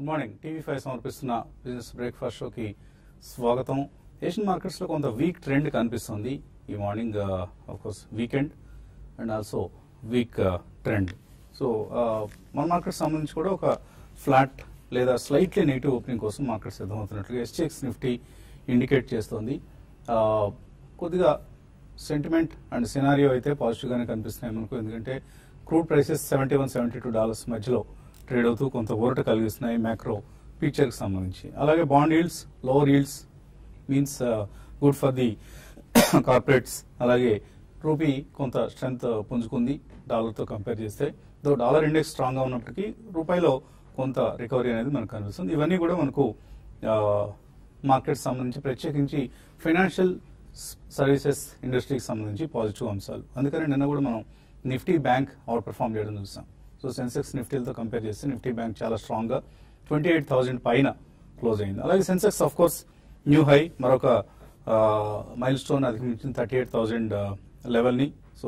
Good morning TV five సమర్పిస్తున్న business breakfast షోకి స్వాగతం ఏషియన్ మార్కెట్స్ లో కొంత వీక్ ట్రెండ్ కనిపిస్తుంది ఈ morning of course weekend and also week trend so మన మార్కెట్ సంబంధించి కూడా ఒక ఫ్లాట్ లేదా స్లైట్లీ నెగిటివ్ ఓపెనింగ్ కోసం మార్కెట్ సిద్ధమవుతున్నట్లుగా ఎస్టీఎక్స్ నిఫ్టీ ఇండికేట్ చేస్తోంది ఆ, కొద్దిగా సెంటిమెంట్ అండ్ సినారియో అయితే పాజిటివ్ గానే కనిపిస్తున్నాయి మనకు ఎందుకంటే crude prices seventy one seventy two dollars మధ్యలో ట్రేడ్ అవుతూ కొంత ఊరట కలిగిస్తున్నాయి మ్యాక్రో పిక్చర్ కి సంబంధించి అలాగే bond yields lower yields means good for the corporates అలాగే రూపీ కొంత స్ట్రెంత్ పుంజుకుంది డాలర్తో కంపేర్ చేస్తే దో డాలర్ ఇండెక్స్ స్ట్రాంగ్ గా ఉన్నప్పటికీ రూపాయిలో కొంత రికవరీ అనేది మనకు కనిపిస్తుంది ఇవన్నీ కూడా మనకు మార్కెట్ సంబంధించి ప్రత్యేకించి ఫైనాన్షియల్ సర్వీసెస్ ఇండస్ట్రీకి సంబంధించి పాజిటివ్ అంశాలు అందుకని నిన్న కూడా మనం నిఫ్టీ బ్యాంక్ అవుట్ పర్ఫామ్ చేయడం చూసాం సో సెన్సెక్స్ నిఫ్టీలతో కంపేర్ చేస్తే నిఫ్టీ బ్యాంక్ చాలా స్ట్రాంగ్ గా ట్వంటీ ఎయిట్ థౌసండ్ పైన క్లోజ్ అయింది అలాగే Sensex of course new high మరొక మైల్ స్టోన్ అధిగమించిన థర్టీ ఎయిట్ థౌసండ్ లెవెల్ని సో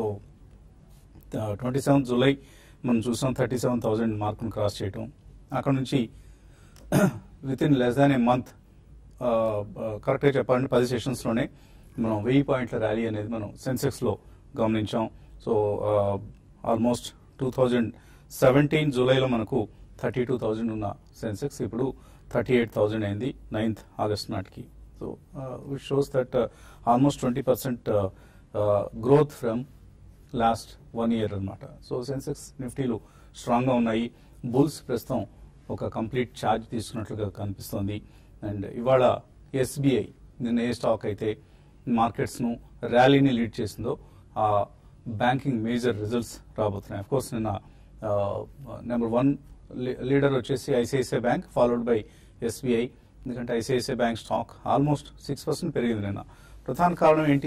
ట్వంటీ సెవెంత్ జూలై మనం చూసాం థర్టీ సెవెన్ థౌసండ్ మార్కును క్రాస్ చేయటం అక్కడ నుంచి within less than a month కరెక్ట్గా చెప్పాలంటే పది సెషన్స్లోనే మనం వెయ్యి పాయింట్ల ర్యాలీ అనేది మనం సెన్సెక్స్లో గమనించాం so almost two thousand seventeen జూలైలో మనకు థర్టీ టూ థౌజండ్ ఉన్న సెన్సెక్స్ ఇప్పుడు థర్టీ ఎయిట్ థౌజండ్ అయింది నైన్త్ ఆగస్ట్ నాటికి so which shows that almost twenty percent growth from last one year అన్నమాట సో సెన్సెక్స్ నిఫ్టీలు స్ట్రాంగ్ గా ఉన్నాయి బుల్స్ ప్రస్తుతం ఒక కంప్లీట్ ఛార్జ్ తీసుకున్నట్లుగా కనిపిస్తోంది అండ్ ఇవాళ ఎస్బీఐ నిన్న ఏ స్టాక్ అయితే మార్కెట్స్ ను ర్యాలీని లీడ్ చేసిందో ఆ బ్యాంకింగ్ మేజర్ రిజల్ట్స్ రాబోతున్నాయి అఫ్ కోర్స్ నిన్న నెంబర్ వన్ లీడర్ వచ్చేసి ICICI bank followed by SBI ఎందుకంటే ICICI bank stock almost six percent పెరిగింది నిన్న ప్రధాన కారణం ఏంటి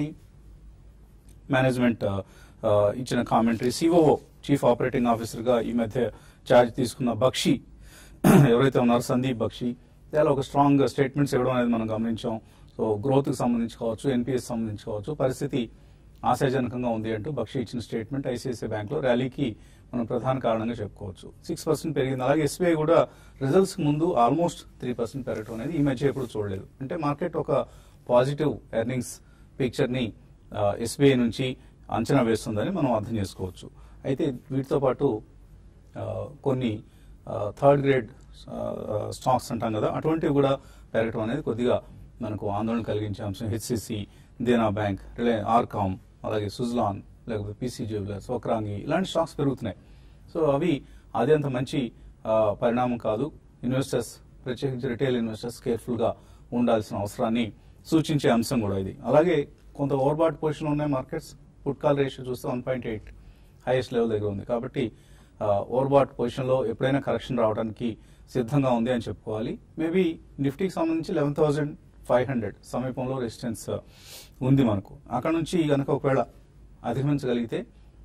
మేనేజ్మెంట్ ఆ, ఇచ్చిన commentary COO chief operating officer గా ఈ మధ్య ఛార్జ్ తీసుకున్న బక్షి ఎవరైతే ఉన్నారో సందీప్ బక్షి చాలా ఒక స్ట్రాంగ్ స్టేట్మెంట్స్ ఇవ్వడం అనేది మనం గమనించాం సో గ్రోత్ కి సంబంధించి కావచ్చు ఎన్పిఎస్ సంబంధించి కావచ్చు పరిస్థితి ఆశాజనకంగా ఉంది అంటూ బక్షి ఇచ్చిన స్టేట్మెంట్ ఐసిఐసిఐ బ్యాంక్ లో ర్యాలీకి మనం ప్రధాన కారణంగా చెప్పుకోవచ్చు సిక్స్ పర్సెంట్ పెరిగింది అలాగే ఎస్బీఐ కూడా రిజల్ట్స్ ముందు ఆల్మోస్ట్ త్రీ పర్సెంట్ పెరగడం అనేది ఈ మధ్య ఎప్పుడు చూడలేదు అంటే మార్కెట్ ఒక పాజిటివ్ ఎర్నింగ్స్ పిక్చర్ ని ఎస్బీఐ నుంచి అంచనా వేస్తుందని మనం అర్థం చేసుకోవచ్చు అయితే వీటితో పాటు ఆ, కొన్ని థర్డ్ గ్రేడ్ స్టాక్స్ అంటాం కదా అటువంటివి కూడా పెరగడం అనేది కొద్దిగా మనకు ఆందోళన కలిగించే అంశం హెచ్సిసి దేనా బ్యాంక్ రిలయ ఆర్కామ్ అలాగే సుజ్లాన్ లేకపోతే పీసీ జ్యువెలర్స్ ఒక్రాంగి ఇలాంటి స్టాక్స్ పెరుగుతున్నాయి సో అవి అది అంత మంచి ఆ, పరిణామం కాదు ఇన్వెస్టర్స్ ప్రత్యేకించి రిటైల్ ఇన్వెస్టర్స్ కేర్ఫుల్ గా ఉండాల్సిన అవసరాన్ని సూచించే అంశం కూడా ఇది అలాగే కొంత ఓవర్బాట్ పొజిషన్ ఉన్నాయి మార్కెట్స్ పుట్ కాల్ రేషియో చూస్తే one point eight highest level దగ్గర ఉంది కాబట్టి ఓవర్బాట్ పొజిషన్ లో ఎప్పుడైనా కరెక్షన్ రావడానికి సిద్ధంగా ఉంది అని చెప్పుకోవాలి మేబీ నిఫ్టీకి సంబంధించి లెవెన్ థౌసండ్ ఫైవ్ హండ్రెడ్ సమీపంలో రెసిస్టెన్స్ ఉంది మనకు అక్కడ నుంచి కనుక ఒకవేళ అధిగమించగలిగితే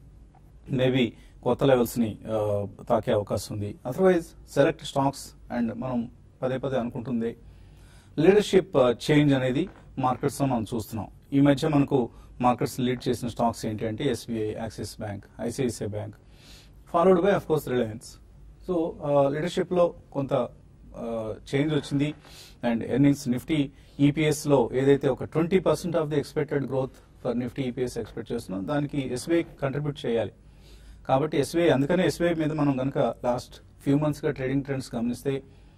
మేబీ కొత్త లెవెల్స్ ని ఆ, తాకే అవకాశం ఉంది అదర్వైజ్ సెలెక్ట్ స్టాక్స్ అండ్ మనం పదే పదే అనుకుంటుంది లీడర్షిప్ చేంజ్ అనేది మార్కెట్స్ లో మనం చూస్తున్నాం ఈ మధ్య మనకు మార్కెట్స్ లీడ్ చేసిన స్టాక్స్ ఏంటి అంటే SBI Axis bank ICICI bank followed by of course Reliance so leadership లో కొంత చేంజ్ వచ్చింది అండ్ ఎర్నింగ్స్ నిఫ్టీ ఈపీఎస్ లో ఏదైతే ఒక twenty percent of the expected growth for Nifty EPS expect చేస్తున్నాం దానికి ఎస్బీఐ కంట్రిబ్యూట్ చేయాలి కాబట్టి ఎస్బీఐ అందుకనే ఎస్బీఐ మీద మనం కనుక లాస్ట్ ఫ్యూ మంత్స్ గా ట్రేడింగ్ ట్రెండ్స్ గమనిస్తే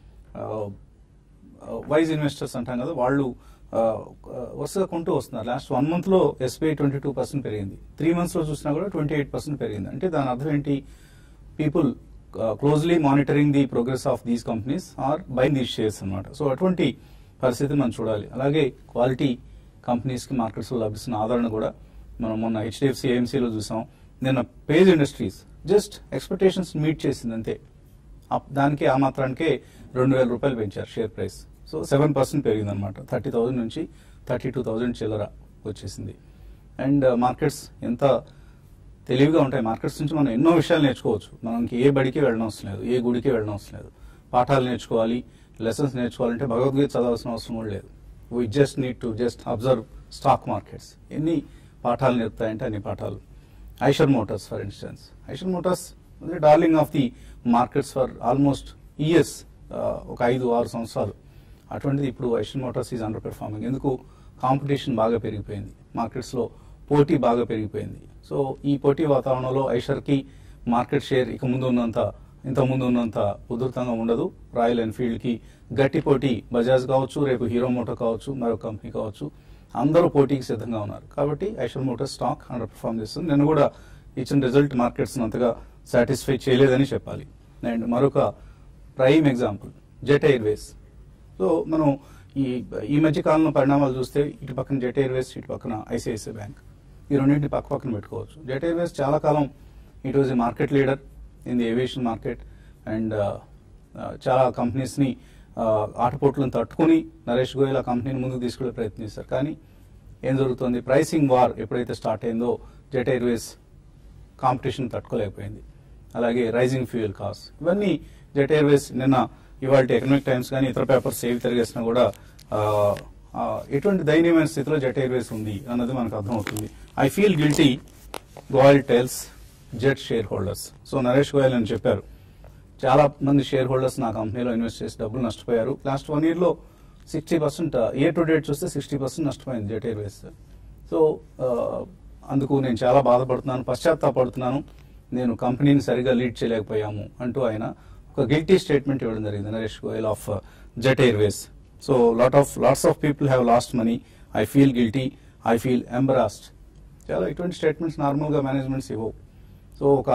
వైజ్ ఇన్వెస్టర్స్ అంటాం కదా వాళ్ళు ఆ, వరుసగా కొంటూ వస్తున్నారు లాస్ట్ వన్ మంత్ లో ఎస్బీఐ ట్వంటీ టూ పర్సెంట్ పెరిగింది త్రీ మంత్స్ లో చూసినా కూడా ట్వంటీ ఎయిట్ పర్సెంట్ పెరిగింది అంటే దాని అర్థం ఏంటి people closely monitoring the progress of these companies are buying these shares అన్నమాట సో అటువంటి పరిస్థితిని మనం చూడాలి అలాగే క్వాలిటీ కంపెనీస్ కి మార్కెట్స్ లో లభిస్తున్న ఆదరణ కూడా మనం మొన్న హెచ్డిఎఫ్సి ఏఎంసీలో చూసాం నిన్న Page industries just expectations meet చేసింది అంతే అప్- దానికి ఆ మాత్రానికే రెండు వేల రూపాయలు పెంచారు share price so seven percent పెరిగింది అనమాట థర్టీ థౌసండ్ నుంచి థర్టీ టూ థౌసండ్ చిల్లర వచ్చేసింది అండ్ మార్కెట్స్ ఎంత తెలివిగా ఉంటాయి మార్కెట్స్ నుంచి మనం ఎన్నో విషయాలు నేర్చుకోవచ్చు మనకి ఏ బడికి వెళ్ళడం అవసరం లేదు ఏ గుడికి వెళ్ళడం అవసరం లేదు పాఠాలు నేర్చుకోవాలి లెసన్స్ నేర్చుకోవాలంటే భగవద్గీత చదవాల్సిన అవసరం కూడా లేదు we just need to just observe stock markets ఎన్ని పాఠాలు నేర్పుతాయంటే అన్ని పాఠాలు Eicher motors for instance Eicher motors darling of the markets for almost years ఒక ఐదు ఆరు సంవత్సరాలు అటువంటిది ఇప్పుడు Eicher motors is under performing ఎందుకు కాంపిటీషన్ బాగా పెరిగిపోయింది మార్కెట్స్లో పోటీ బాగా పెరిగిపోయింది సో ఈ పోటీ వాతావరణంలో ఐషర్కి మార్కెట్ షేర్ ఇక ముందు ఉన్నంత ఇంత ముందు ఉన్నంత ఉధృతంగా ఉండదు రాయల్ ఎన్ఫీల్డ్కి గట్టి పోటీ బజాజ్ కావచ్చు రేపు హీరో మోటార్ కావచ్చు మరొక కంపెనీ కావచ్చు అందరూ పోటీకి సిద్ధంగా ఉన్నారు కాబట్టి Eicher motor stock under perform చేస్తుంది నేను కూడా ఇచ్చిన రిజల్ట్ మార్కెట్స్ అంతగా సాటిస్ఫై చేయలేదని చెప్పాలి అండ్ మరొక prime example Jet Airways so మనం ఈ ఈ మధ్య కాలంలో పరిణామాలు చూస్తే ఇటు పక్కన జెట్ ఎయిర్వేస్ ఇటు పక్కన ఐసిఐసిఐ బ్యాంక్ ఈ రెండింటిని పక్క పక్కన పెట్టుకోవచ్చు జెట్ ఎయిర్వేస్ చాలా కాలం it was a market leader in the aviation market and చాలా కంపెనీస్ని ఆటపోట్లను తట్టుకుని నరేష్ గోయల్ ఆ కంపెనీని ముందుకు తీసుకెళ్లే ప్రయత్నం చేశారు కానీ ఏం జరుగుతుంది ప్రైసింగ్ వార్ ఎప్పుడైతే స్టార్ట్ అయిందో జెట్ ఎయిర్వేస్ కాంపిటీషన్ తట్టుకోలేకపోయింది అలాగే రైజింగ్ ఫ్యూయల్ కాస్ట్ ఇవన్నీ జెట్ ఎయిర్వేస్ నిన్న ఇవాళ ఎకనామిక్ టైమ్స్ కానీ ఇతర పేపర్స్ ఏవి తిరిగేసినా కూడా ఆ, ఆ, ఎటువంటి దయనీయమైన స్థితిలో జెట్ ఎయిర్వేస్ ఉంది అన్నది మనకు అర్థమవుతుంది I feel guilty Goyal tells Jet share holders so Naresh Goyal అని చెప్పారు చాలా మంది షేర్ హోల్డర్స్ నా కంపెనీలో ఇన్వెస్ట్ చేసి డబ్బులు నష్టపోయారు లాస్ట్ వన్ ఇయర్ లో sixty percent year to date చూస్తే సిక్స్టీ పర్సెంట్ నష్టపోయింది జెట్ ఎయిర్వేస్ సో ఆ, అందుకు నేను చాలా బాధపడుతున్నాను పశ్చాత్తాపడుతున్నాను నేను కంపెనీని సరిగా లీడ్ చేయలేకపోయాము అంటూ ఆయన ఒక గిల్టీ స్టేట్మెంట్ ఇవ్వడం జరిగింది Naresh Goyal of Jet Airways so lot of lots of people have lost money I feel guilty I feel embarrassed చాలా ఇటువంటి స్టేట్మెంట్స్ నార్మల్గా మేనేజ్మెంట్స్ ఇవ్వవు సో ఒక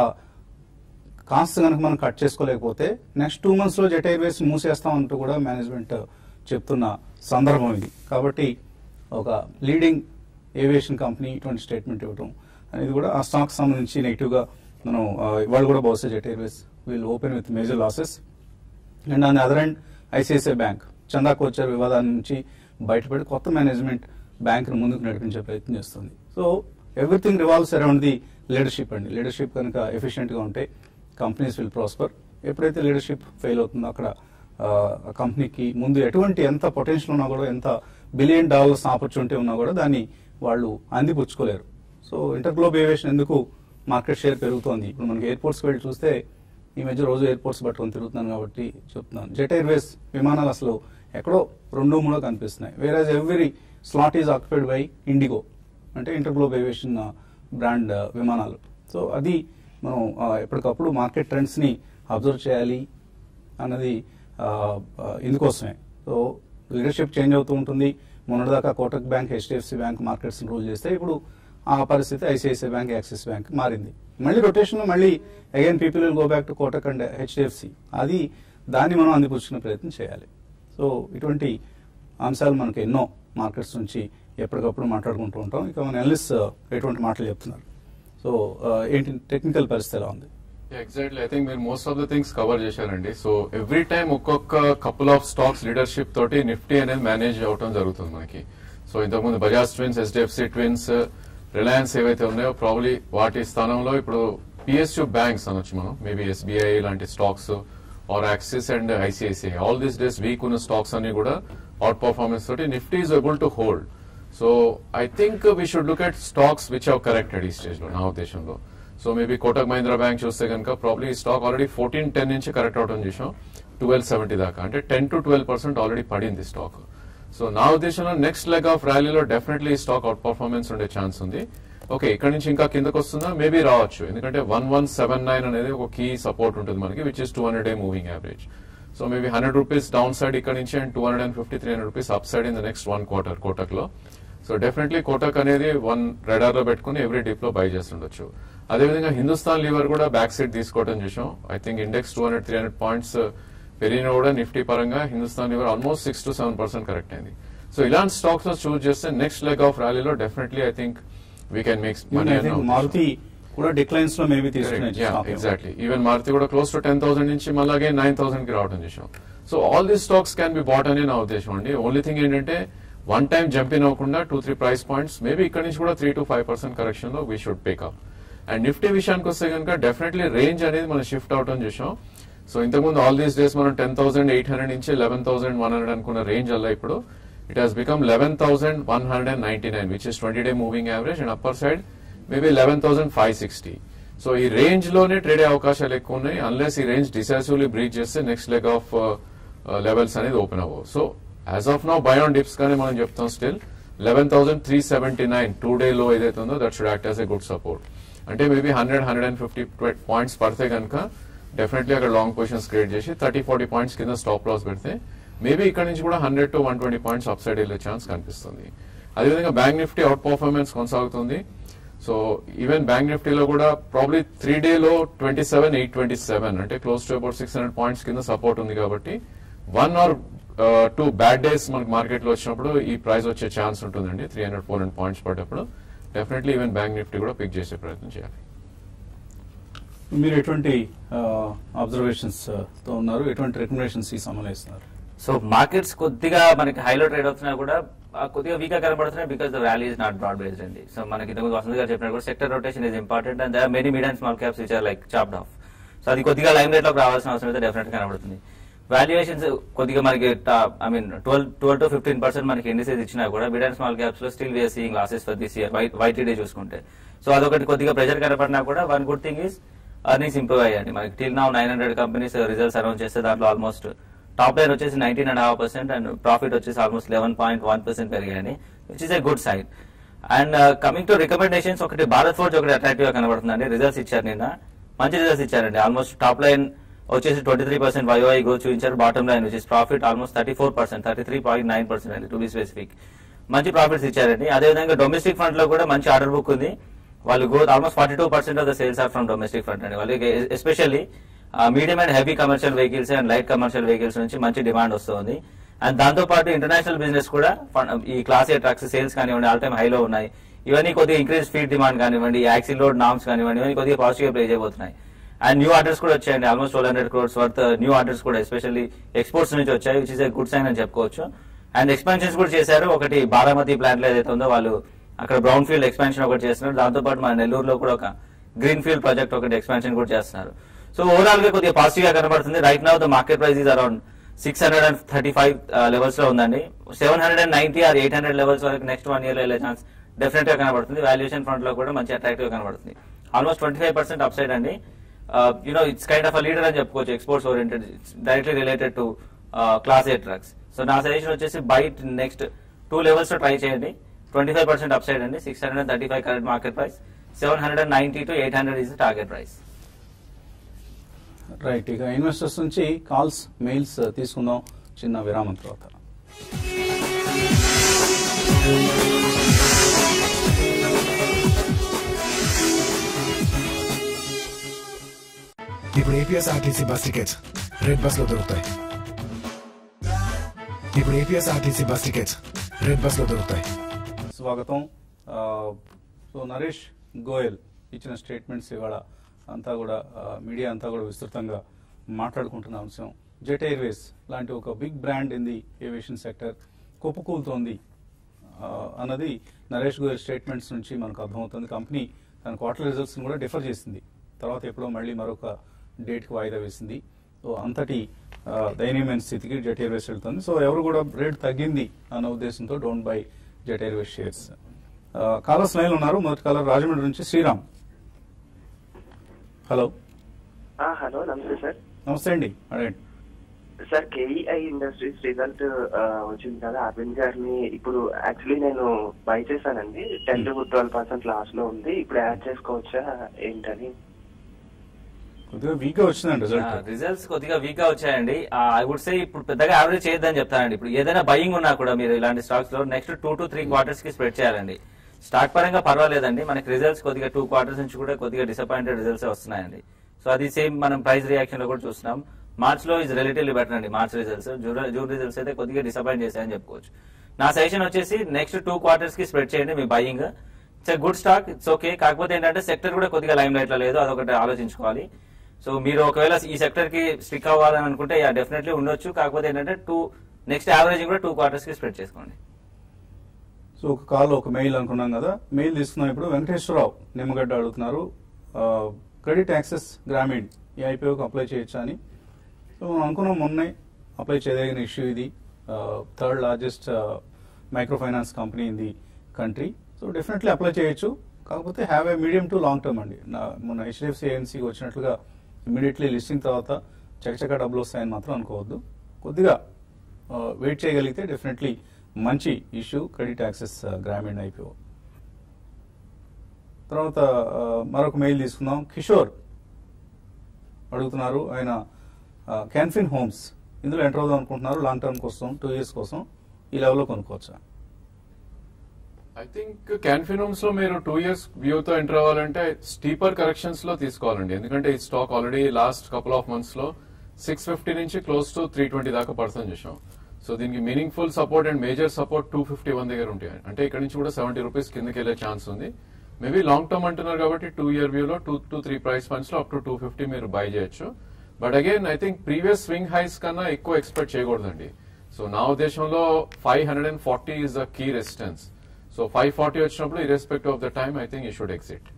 కాస్ట్ కనుక మనం కట్ చేసుకోలేకపోతే నెక్స్ట్ టూ మంత్స్ లో జెట్ ఎయిర్వేస్ మూసేస్తాం అంటూ కూడా మేనేజ్మెంట్ చెప్తున్న సందర్భం ఇది కాబట్టి ఒక లీడింగ్ ఏవియేషన్ కంపెనీ ఇటువంటి స్టేట్మెంట్ ఇవ్వడం అనేది కూడా ఆ స్టాక్ సంబంధించి నెగిటివ్ గా మనం ఆ, ఇవాళ కూడా బహుశా Jet Airways will open with major losses and on other and ICICI bank Chanda Kochhar వివాదాల నుంచి బయటపడి కొత్త మేనేజ్మెంట్ బ్యాంక్ ముందుకు నడిపించే ప్రయత్నం చేస్తుంది so everything revolves around the leadership అండి లీడర్షిప్ కనుక ఎఫిషియెంట్ గా ఉంటే కంపెనీస్ విల్ ప్రాస్పర్ ఎప్పుడైతే లీడర్షిప్ ఫెయిల్ అవుతుందో అక్కడ ఆ, ఆ కంపెనీకి ముందు ఎటువంటి ఎంత పొటెన్షియల్ ఉన్నా కూడా ఎంత బిలియన్ డాలర్స్ ఆపర్చునిటీ ఉన్నా కూడా దాన్ని వాళ్ళు అందిపుచ్చుకోలేరు సో ఇంటర్ గ్లోబ్ ఏవియేషన్ ఎందుకు మార్కెట్ షేర్ పెరుగుతోంది ఇప్పుడు మనకి ఎయిర్పోర్ట్స్కి వెళ్ళి చూస్తే ఈ మధ్య రోజు ఎయిర్పోర్ట్స్ పట్టుకొని తిరుగుతున్నాను కాబట్టి చెప్తున్నాను జెట్ ఎయిర్వేస్ విమానాలు అసలు ఎక్కడో రెండో మూడో కనిపిస్తున్నాయి వేరే every slot is occupied by IndiGo అంటే ఇంటర్ గ్లోబ్ ఏవియేషన్ బ్రాండ్ విమానాలు సో అది మనం ఆ, ఎప్పటికప్పుడు మార్కెట్ ట్రెండ్స్ ని అబ్జర్వ్ చేయాలి అన్నది ఆ, ఆ, ఇందుకోసమే సో లీడర్షిప్ చేంజ్ అవుతూ ఉంటుంది మొన్నటిదాకా Kotak bank HDFC bank markets rule చేస్తే ఇప్పుడు ఆ పరిస్థితి ఐసిఐసిఐ బ్యాంక్ యాక్సిస్ బ్యాంక్ మారింది మళ్ళీ రొటేషన్ లో మళ్ళీ again people will go back to Kotak and HDFC అది దాన్ని మనం అందిపుచ్చుకునే ప్రయత్నం చేయాలి సో ఇటువంటి అంశాలు మనకు ఎన్నో మార్కెట్స్ నుంచి ఎప్పటికప్పుడు మాట్లాడుకుంటూ ఉంటాం ఇక మన ఎనలిస్ట్ ఎటువంటి మాటలు చెప్తున్నారు సో ఏంటి టెక్నికల్ పరిస్థితి ఎలా ఉంది ఎగ్జాక్ట్లీ ఐ థింక్ మీరు most of the things cover చేశారండి సో ఎవ్రీ టైం ఒక్కొక్క కపుల్ ఆఫ్ స్టాక్స్ లీడర్షిప్ తోటి నిఫ్టీ అనేది మేనేజ్ అవటం జరుగుతుంది మనకి సో ఇంతకుముందు Bajaj twins HDFC twins Reliance ఏవైతే ఉన్నాయో ప్రాబ్లీ వాటి స్థానంలో ఇప్పుడు పిఎస్యు బ్యాంక్స్ అనొచ్చు మనం మేబీ ఎస్బీఐ లాంటి stocks are Axis and ICICI all these days week ఉన్న స్టాక్స్ అన్ని కూడా అవుట్ పర్ఫార్మెన్స్ తోటి Nifty is able to hold so I think we should look at stocks which have corrected ఈ stage లో నా ఉద్దేశంలో so maybe Kotak Mahindra bank చూస్తే కనుక ప్రాబ్లీ ఈ స్టాక్ ఆల్రెడీ ఫోర్టీన్ టెన్ నుంచి కరెక్ట్ అవడం చూసాం ట్వెల్వ్ సెవెంటీ దాకా అంటే ten to twelve percent already పడింది స్టాక్ సో నా ఉద్దేశంలో నెక్స్ట్ లెగ్ ఆఫ్ ర్యాలీలో డెఫినెట్లీ ఈ స్టాక్ అవుట్ పర్ఫార్మెన్స్ ఉండే ఛాన్స్ ఉంది ఓకే ఇక్కడ నుంచి ఇంకా కిందకు వస్తుందా మేబీ రావచ్చు ఎందుకంటే వన్ వన్ సెవెన్ నైన్ అనేది ఒక కీ సపోర్ట్ ఉంటుంది మనకి which is two hundred day moving average so maybe hundred rupees downside ఇక్కడ నుంచి and two hundred and fifty three hundred rupees upside in the next one quarter Kotak లో so definitely Kotak అనేది one radar లో పెట్టుకుని every dip లో buy చేస్తుండొచ్చు అదేవిధంగా Hindustan Lever కూడా బ్యాక్ సైడ్ తీసుకోవడం చూసాం I think index two hundred three hundred points పెరిగిన కూడా నిఫ్టీ పరంగా Hindustan Lever almost six to seven percent correct అయింది సో ఇలాంటి స్టాక్స్ లో చూస్ చేస్తే నెక్స్ట్ లెగ్ ఆఫ్ ర్యాలీలో definitely I think we can make money I think Maruti కూడా డిక్లైన్స్ లో మేబీ తీసుకునే ఎగ్జాక్ట్లీ ఈవెన్ మారుతి కూడా క్లోజ్ టు టెన్ థౌసండ్ నుంచి మళ్ళీ నైన్ థౌసండ్ కి రావడం చేసాం so all these stocks can be bought అని నా ఉద్దేశం అండి ఓన్లీ థింగ్ ఏంటంటే వన్ టైం జంపింగ్ అవ్వకుండా two three price points maybe ఇక్కడ నుంచి కూడా three to five percent correction లో we should pick up and Nifty విషయానికి వస్తే కనుక డెఫినెట్లీ రేంజ్ అనేది మనం షిఫ్ట్ అవటం చూసాం సో ఇంతకుముందు ఆల్ దీస్ డేస్ మనం టెన్ థౌసండ్ ఎయిట్ హండ్రెడ్ నుంచి లెవెన్ థౌసండ్ వన్ హండ్రెడ్ అనుకున్న రేంజ్ అలా ఇప్పుడు it has become eleven thousand one hundred and ninety nine which is twenty day moving average and upper side maybe eleven thousand five sixty so ఈ range లోనే trade అయ్యే అవకాశాలు ఎక్కువ ఉన్నాయి unless ఈ రేంజ్ డిసైసివ్లీ బ్రీచ్ చేస్తే next leg of levels అనేది open అవ్వవు so as of now buy on dips కానీ మనం చెప్తాం still eleven thousand three seventy nine two day లో ఏదైతే ఉందో that should act as a good support అంటే maybe hundred hundred and fifty points పడితే కనుక డెఫినెట్లీ అక్కడ లాంగ్ పొజిషన్స్ క్రియేట్ చేసి థర్టీ ఫార్టీ పాయింట్స్ కింద స్టాప్ లాస్ పెడితే మేబీ ఇక్కడ నుంచి కూడా hundred to one twenty points upside వెళ్ళే ఛాన్స్ కనిపిస్తుంది అదేవిధంగా బ్యాంక్ నిఫ్టీ అవుట్ పర్ఫార్మెన్స్ కొనసాగుతుంది సో ఈవెన్ బ్యాంక్ నిఫ్టీలో కూడా ప్రాబ్లీ త్రీ డేలో twenty seven eight twenty seven అంటే close to about six hundred points కింద సపోర్ట్ ఉంది కాబట్టి one or two bad days మనకి మార్కెట్ లో వచ్చినప్పుడు ఈ ప్రైస్ వచ్చే ఛాన్స్ ఉంటుందండి three hundred four hundred points పడ్డప్పుడు డెఫినెట్లీ ఈవెన్ బ్యాంక్ నిఫ్టీ కూడా పిక్ చేసే ప్రయత్నం చేయాలి మీరు ఎటువంటి అబ్జర్వేషన్స్ తో ఉన్నారు ఎటువంటి రికమెండేషన్స్ ఈ సమయంలో ఇస్తున్నారు సో మార్కెట్స్ కొద్దిగా మనకి హైలో ట్రేడ్ అవుతున్నా కూడా ఆ కొద్దిగా వీక్ గా కనబడుతున్నాయి because the rally is not broad based అండి సో మనకి ఇంతకు వసంత్ గారు చెప్పినట్టు కూడా sector rotation is important and there many mid and small caps which are like chopped off so అది కొద్దిగా లైమ్ రేట్ లోకి రావాల్సిన అవసరం అయితే డెఫినెట్ కనబడుతుంది వాల్యుయేషన్స్ కొద్దిగా మనకి I mean twelve twelve to fifteen percent మనకి ఇండిసెస్ ఇచ్చినా కూడా మిడ్ అండ్ స్మాల్ క్యాప్స్ లో still we're seeing losses for this year YTD చూసుకుంటే సో అదొకటి కొద్దిగా ప్రెషర్ కనపడినా కూడా one good thing is earnings improve అయ్యాయి మనకి till now nine hundred companies results announce చేస్తే దాంట్లో ఆల్మోస్ట్ టాప్ లైన్ వచ్చేసి nineteen and half percent and profit వచ్చేసి almost eleven point one percent పెరిగాయని which is a good sign and coming to recommendations ఒకటి Bharat forge ఒకటి attractive గా కనబడుతుందండి results ఇచ్చారు నిన్న మంచి రిజల్ట్స్ ఇచ్చారండి ఆల్మోస్ట్ టాప్ లైన్ వచ్చేసి twenty three percent YOY growth చూపించారు బాటమ్ లైన్ వచ్చేసి profit almost thirty four percent thirty three point nine percent అండి టు బి స్పెసిఫిక్ మంచి ప్రాఫిట్స్ ఇచ్చారండి అదేవిధంగా డొమెస్టిక్ ఫ్రంట్ లో కూడా మంచి ఆర్డర్ బుక్ ఉంది వాళ్ళు growth almost forty two percent of the sales are from domestic front అండి వాళ్ళకి especially medium and heavy commercial vehicles and light commercial vehicles నుంచి మంచి డిమాండ్ వస్తుంది అండ్ దాంతో పాటు ఇంటర్నేషనల్ బిజినెస్ కూడా ఫన్- ఈ క్లాస్ ఏ ట్రక్స్ సేల్స్ కానివ్వండి ఆల్ టైమ్ హైలో ఉన్నాయి ఇవన్నీ కొద్దిగా ఇంక్రీజ్ ఫీడ్ డిమాండ్ కానివ్వండి యాక్సిల్ లోడ్ నామ్స్ కానివ్వండి ఇవన్నీ కొద్దిగా పాజిటివ్ ప్లే చేయబోతున్నాయి అండ్ న్యూ ఆర్డర్స్ కూడా వచ్చాయండి almost twelve hundred crores worth new orders కూడా ఎస్పెషల్లీ ఎక్స్పోర్ట్స్ నుంచి వచ్చాయి which is a good sign అని చెప్పుకోవచ్చు అండ్ ఎక్స్పాన్షన్స్ కూడా చేశారు ఒకటి బారామతి ప్లాంట్ లో ఏదైతే ఉందో వాళ్ళు అక్కడ బ్రౌన్ ఫీల్డ్ ఎక్స్పాన్షన్ ఒకటి చేస్తున్నారు దాంతో పాటు మన నెల్లూరులో కూడా ఒక గ్రీన్ ఫీల్డ్ ప్రాజెక్ట్ ఒకటి ఎక్స్పాన్షన్ కూడా చేస్తున్నారు సో ఓవరాల్ గా కొద్దిగా పాజిటివ్ గా కనబడుతుంది right now the market price is around six hundred and thirty five levels లో ఉందండి seven hundred and ninety or eight hundred levels వరకు నెక్స్ట్ వన్ ఇయర్ లో వెళ్ళే ఛాన్స్ డెఫినెట్ గా కనబడుతుంది వాల్యుయేషన్ ఫ్రంట్ లో కూడా మంచి అట్రాక్టివ్ గా కనబడుతుంది almost twenty five percent upside అండి you know it's kind of a leader అని చెప్పుకోవచ్చు exports oriented directly related to class A trucks so నా సజెషన్ వచ్చేసి బైట్ నెక్స్ట్ టూ లెవెల్స్ లో ట్రై చేయండి twenty five percent upside అండి six hundred thirty five current market price seven hundred and ninety to eight hundred is target price right ఇక investors నుంచి calls mails తీసుకుందాం చిన్న విరామం తర్వాత ఇప్పుడు APS RTC bus tickets red bus లో దొరుకుతాయి ఇప్పుడు APS RTC bus tickets red bus లో దొరుకుతాయి స్వాగతం ఆ, సో నరేష్ గోయల్ ఇచ్చిన స్టేట్మెంట్స్ ఇవాళ అంతా కూడా ఆ, మీడియా అంతా కూడా విస్తృతంగా మాట్లాడుకుంటున్న అంశం జెట్ ఎయిర్వేస్ లాంటి ఒక big brand in the aviation sector కుప్పకూలుతోంది ఆ, అన్నది నరేష్ గోయల్ స్టేట్మెంట్స్ నుంచి మనకు అర్థమవుతుంది కంపెనీ తన క్వార్టర్ రిజల్ట్స్ కూడా డిఫర్ చేసింది తర్వాత ఎప్పుడో మళ్ళీ మరొక డేట్కి వాయిదా వేసింది సో అంతటి ఆ, దయనీయమైన స్థితికి జెట్ ఎయిర్వేస్ వెళ్తుంది సో ఎవరు కూడా రేట్ తగ్గింది అన్న ఉద్దేశంతో don't buy Jet Airways shares callers line ఉన్నారు మొదటి కాలర్ రాజమండ్రి నుంచి శ్రీరామ్ హలో ఆ, హలో నమస్తే సార్ నమస్తే అండి అడగండి సార్ కేఈఐ ఇండస్ట్రీస్ రిజల్ట్ ఆ, వచ్చింది కదా అరవింద్ గారిని ఇప్పుడు యాక్చువల్లీ నేను బై చేశానండి ten to twelve percent loss లో ఉంది ఇప్పుడు యాడ్ చేసుకోవచ్చా ఏంటని కొద్దిగా వీక్ గా వచ్చిందండి రిజల్ట్ రిజల్ట్స్ కొద్దిగా వీక్ గా వచ్చాయండి ఐ వుడ్ సే ఇప్పుడు పెద్దగా యావరేజ్ చేయొద్దని చెప్తానండి ఇప్పుడు ఏదైనా బయింగ్ ఉన్నా కూడా మీరు ఇలాంటి స్టాక్స్ లో next two to three quarters కి స్ప్రెడ్ చేయాలండి స్టాక్ పరంగా పర్వాలేదండి మనకి రిజల్ట్స్ కొద్దిగా టూ క్వార్టర్స్ నుంచి కూడా కొద్దిగా డిసప్పాయింటెడ్ రిజల్ట్స్ వస్తున్నాయండి సో అది సేమ్ మనం ప్రైస్ రియాక్షన్ లో కూడా చూస్తున్నాం మార్చ్ లో ఇస్ రిలేటివ్లీ బెటర్ అండి మార్చ్ రిజల్ట్స్ జూన్ రిజల్ట్స్ అయితే కొద్దిగా డిసప్పాయింట్ చేశాయని చెప్పుకోవచ్చు నా సజెషన్ వచ్చేసి నెక్స్ట్ టూ క్వార్టర్స్ కి స్ప్రెడ్ చేయండి మీ buying it's good stock it's okay కాకపోతే ఏంటంటే సెక్టర్ కూడా కొద్దిగా లైమ్ లైట్ లో లేదు అదొకటి ఆలోచించుకోవాలి సో మీరు ఒకవేళ ఈ సెక్టర్ కి స్టిక్ అవ్వాలని అనుకుంటే యా డెఫినెట్లీ ఉండొచ్చు కాకపోతే ఏంటంటే టూ నెక్స్ట్ యావరేజ్ కూడా టూ క్వార్టర్స్ కి స్ప్రెడ్ చేసుకోండి సో ఒక కాల్ ఒక మెయిల్ అనుకున్నాం కదా మెయిల్ తీసుకున్నాం ఇప్పుడు వెంకటేశ్వరరావు నిమ్మగడ్డ అడుగుతున్నారు క్రెడిట్ యాక్సెస్ గ్రామీణ్ ఈ ఐపీఓకి అప్లై చేయొచ్చా అని సో మనం అనుకున్నాం మొన్నే అప్లై చేయదగిన ఇష్యూ ఇది third largest micro finance company in the country so definitely apply చేయొచ్చు కాకపోతే have a medium to long term అండి నా- మొన్న హెచ్డిఎఫ్సి ఏఎన్సీకి వచ్చినట్లుగా ఇమీడియట్లీ లిస్టింగ్ తర్వాత చకచక డబ్బులు వస్తాయని మాత్రం అనుకోవద్దు కొద్దిగా వెయిట్ చేయగలిగితే డెఫినెట్లీ మంచి issue credit access Grameen IPO తర్వాత ఆ, మరొక మెయిల్ తీసుకుందాం కిషోర్ అడుగుతున్నారు ఆయన క్యాన్ఫిన్ హోమ్స్ ఇందులో ఎంటర్ అవుదాం అనుకుంటున్నారు లాంగ్ టర్మ్ కోసం టూ ఇయర్స్ కోసం ఈ లెవెల్లో కొనుక్కోవచ్చా ఐ థింక్ క్యాన్ఫినమ్స్ లో మీరు టూ ఇయర్స్ వ్యూ తో ఎంటర్ అవ్వాలంటే స్టీపర్ కరెక్షన్స్ లో తీసుకోవాలండి ఎందుకంటే ఈ stock already last couple of months లో సిక్స్ ఫిఫ్టీ నుంచి క్లోజ్ టు త్రీ ట్వంటీ దాకా పడుతుంది చూసాం సో దీనికి meaningful support and major support two fifty one దగ్గర ఉంటాయి అంటే ఇక్కడ నుంచి కూడా సెవెంటీ రూపీస్ కిందకి వెళ్ళే ఛాన్స్ ఉంది మేబీ లాంగ్ టర్మ్ అంటున్నారు కాబట్టి టూ ఇయర్ వ్యూలో two to three price points లో అప్ టు టూ ఫిఫ్టీ మీరు బై చేయొచ్చు but again I think previous swing highs కన్నా ఎక్కువ ఎక్స్పెక్ట్ చేయకూడదండి సో నా ఉద్దేశంలో five hundred and forty is the key resistance so five forty వచ్చినప్పుడు irrespective of the time I think you should exit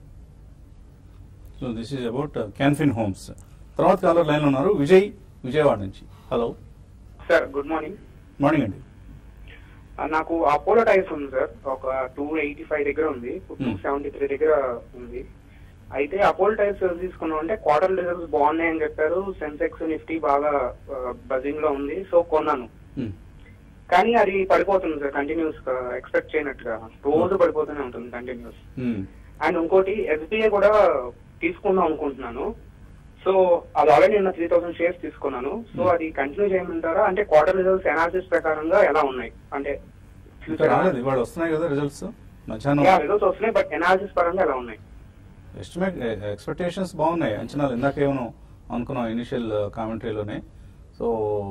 so this is about Canfin Homes తర్వాత caller line ఉన్నారు విజయ్ విజయవాడ నుంచి hello sir good morning morning అండి ఆ, నాకు అపోలో టైర్స్ ఉంది sir ఒక two eighty five దగ్గర ఉంది టూ Hmm. సెవెంటీ త్రీ దగ్గర ఉంది అయితే అపోలో టైర్స్ తీసుకున్నాం అంటే క్వార్టర్ రిజల్ట్స్ బాగున్నాయని చెప్పారు సెన్సెక్స్ నిఫ్టీ బాగా బజింగ్ లో ఉంది సో కొన్నాను Hmm. కానీ అది పడిపోతుంది సార్ కంటిన్యూస్ గా ఎక్స్పెక్ట్ చేయనట్టుగా రోజు పడిపోతూనే ఉంటుంది కంటిన్యూస్ Hmm. అండ్ ఇంకోటి ఎస్బీఐ కూడా తీసుకుందాం అనుకుంటున్నాను సో అది ఆల్రెడీ నిన్న త్రీ థౌసండ్ షేర్స్ తీసుకున్నాను సో అది కంటిన్యూ చేయమంటారా అంటే క్వార్టర్ రిజల్ట్స్ ఎనాలిసిస్ ప్రకారంగా ఎలా ఉన్నాయి అంటే ఇంకా రాలేదు ఇవాళ వస్తున్నాయి కదా రిజల్ట్స్ మధ్యాహ్నం రిజల్ట్స్ వస్తున్నాయి బట్ ఎనాలిసిస్ పరంగా ఎలా ఉన్నాయి ఎస్టిమేట్ ఎక్స్పెక్టేషన్స్ బాగున్నాయి అంచనాలు ఇందాకేమో అనుకున్నాం ఇనిషియల్ కామెంటరీలోనే so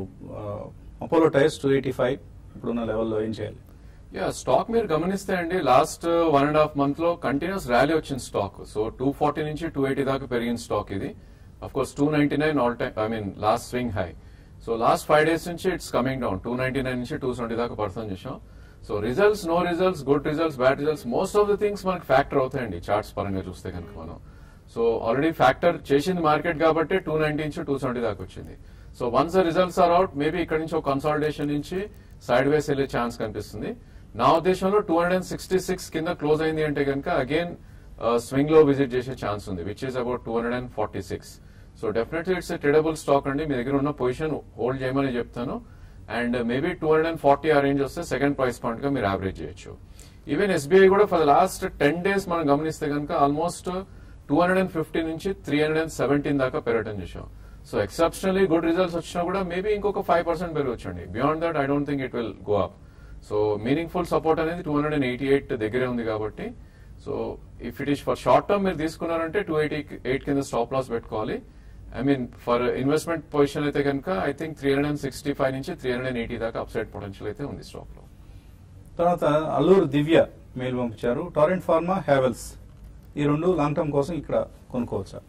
Apollo tyres two eighty five ఇప్పుడున్న లెవెల్లో ఏం చేయాలి యా స్టాక్ మీరు గమనిస్తే అండి last one and half month లో కంటిన్యూస్ ర్యాలీ వచ్చింది స్టాక్ సో టూ ఫార్టీ నుంచి టూ ఎయిటీ దాకా పెరిగిన స్టాక్ ఇది of course two ninety nine all time I mean last swing high so last five days నుంచి it's coming down two ninety nine నుంచి two seventy దాకా పడుతుంది చూసాం so results no results good results bad results most of the things మనకి factor అవుతాయండి charts పరంగా చూస్తే కనుక మనం సో ఆల్రెడీ ఫ్యాక్టర్ చేసింది మార్కెట్ కాబట్టి టూ నైన్టీ నుంచి టూ సెవెంటీ దాకా వచ్చింది so once the results are out maybe ఇక్కడ నుంచి ఒక కన్సాలిడేషన్ నుంచి సైడ్ వేస్ వెళ్ళే ఛాన్స్ కనిపిస్తుంది నా ఉద్దేశంలో two hundred and sixty six కింద క్లోజ్ అయింది అంటే కనుక అగైన్ స్వింగ్ లో విజిట్ చేసే ఛాన్స్ ఉంది which is about two hundred and forty six so definitely it's tradable stock అండి మీ దగ్గర ఉన్న పొజిషన్ హోల్డ్ చేయమని చెప్తాను and maybe two hundred and forty ఆ రేంజ్ వస్తే సెకండ్ ప్రైస్ పాయింట్ గా మీరు యావరేజ్ చేయొచ్చు ఈవెన్ ఎస్బీఐ కూడా for the last ten days మనం గమనిస్తే కనుక almost two hundred and fifty నుంచి త్రీ హండ్రెడ్ అండ్ సెవెంటీన్ దాకా పెరగటం చూసాం సో ఎక్సెప్షనలీ గుడ్ రిజల్ట్స్ వచ్చినా కూడా మేబీ ఇంకొక ఫైవ్ పర్సెంట్ పెరగొచ్చండి beyond that I don't think it will go up so meaningful support అనేది two hundred and eighty eight దగ్గరే ఉంది కాబట్టి so if it is for short term మీరు తీసుకున్నారంటే టూ ఎయిటీ ఎయిట్ కింద స్టాప్ లాస్ పెట్టుకోవాలి I mean for investment position అయితే కనుక I think three hundred and sixty five నుంచి త్రీ హండ్రెడ్ అండ్ ఎయిటీ దాకా అప్సైడ్ పొటెన్షియల్ అయితే ఉంది స్టాక్ లో తర్వాత అల్లూరు దివ్య మెయిల్ పంపించారు టారెంట్ ఫార్మా హ్యావెల్స్ ఈ రెండు లాంగ్ టర్మ్ కోసం ఇక్కడ కొనుక్కోవచ్చా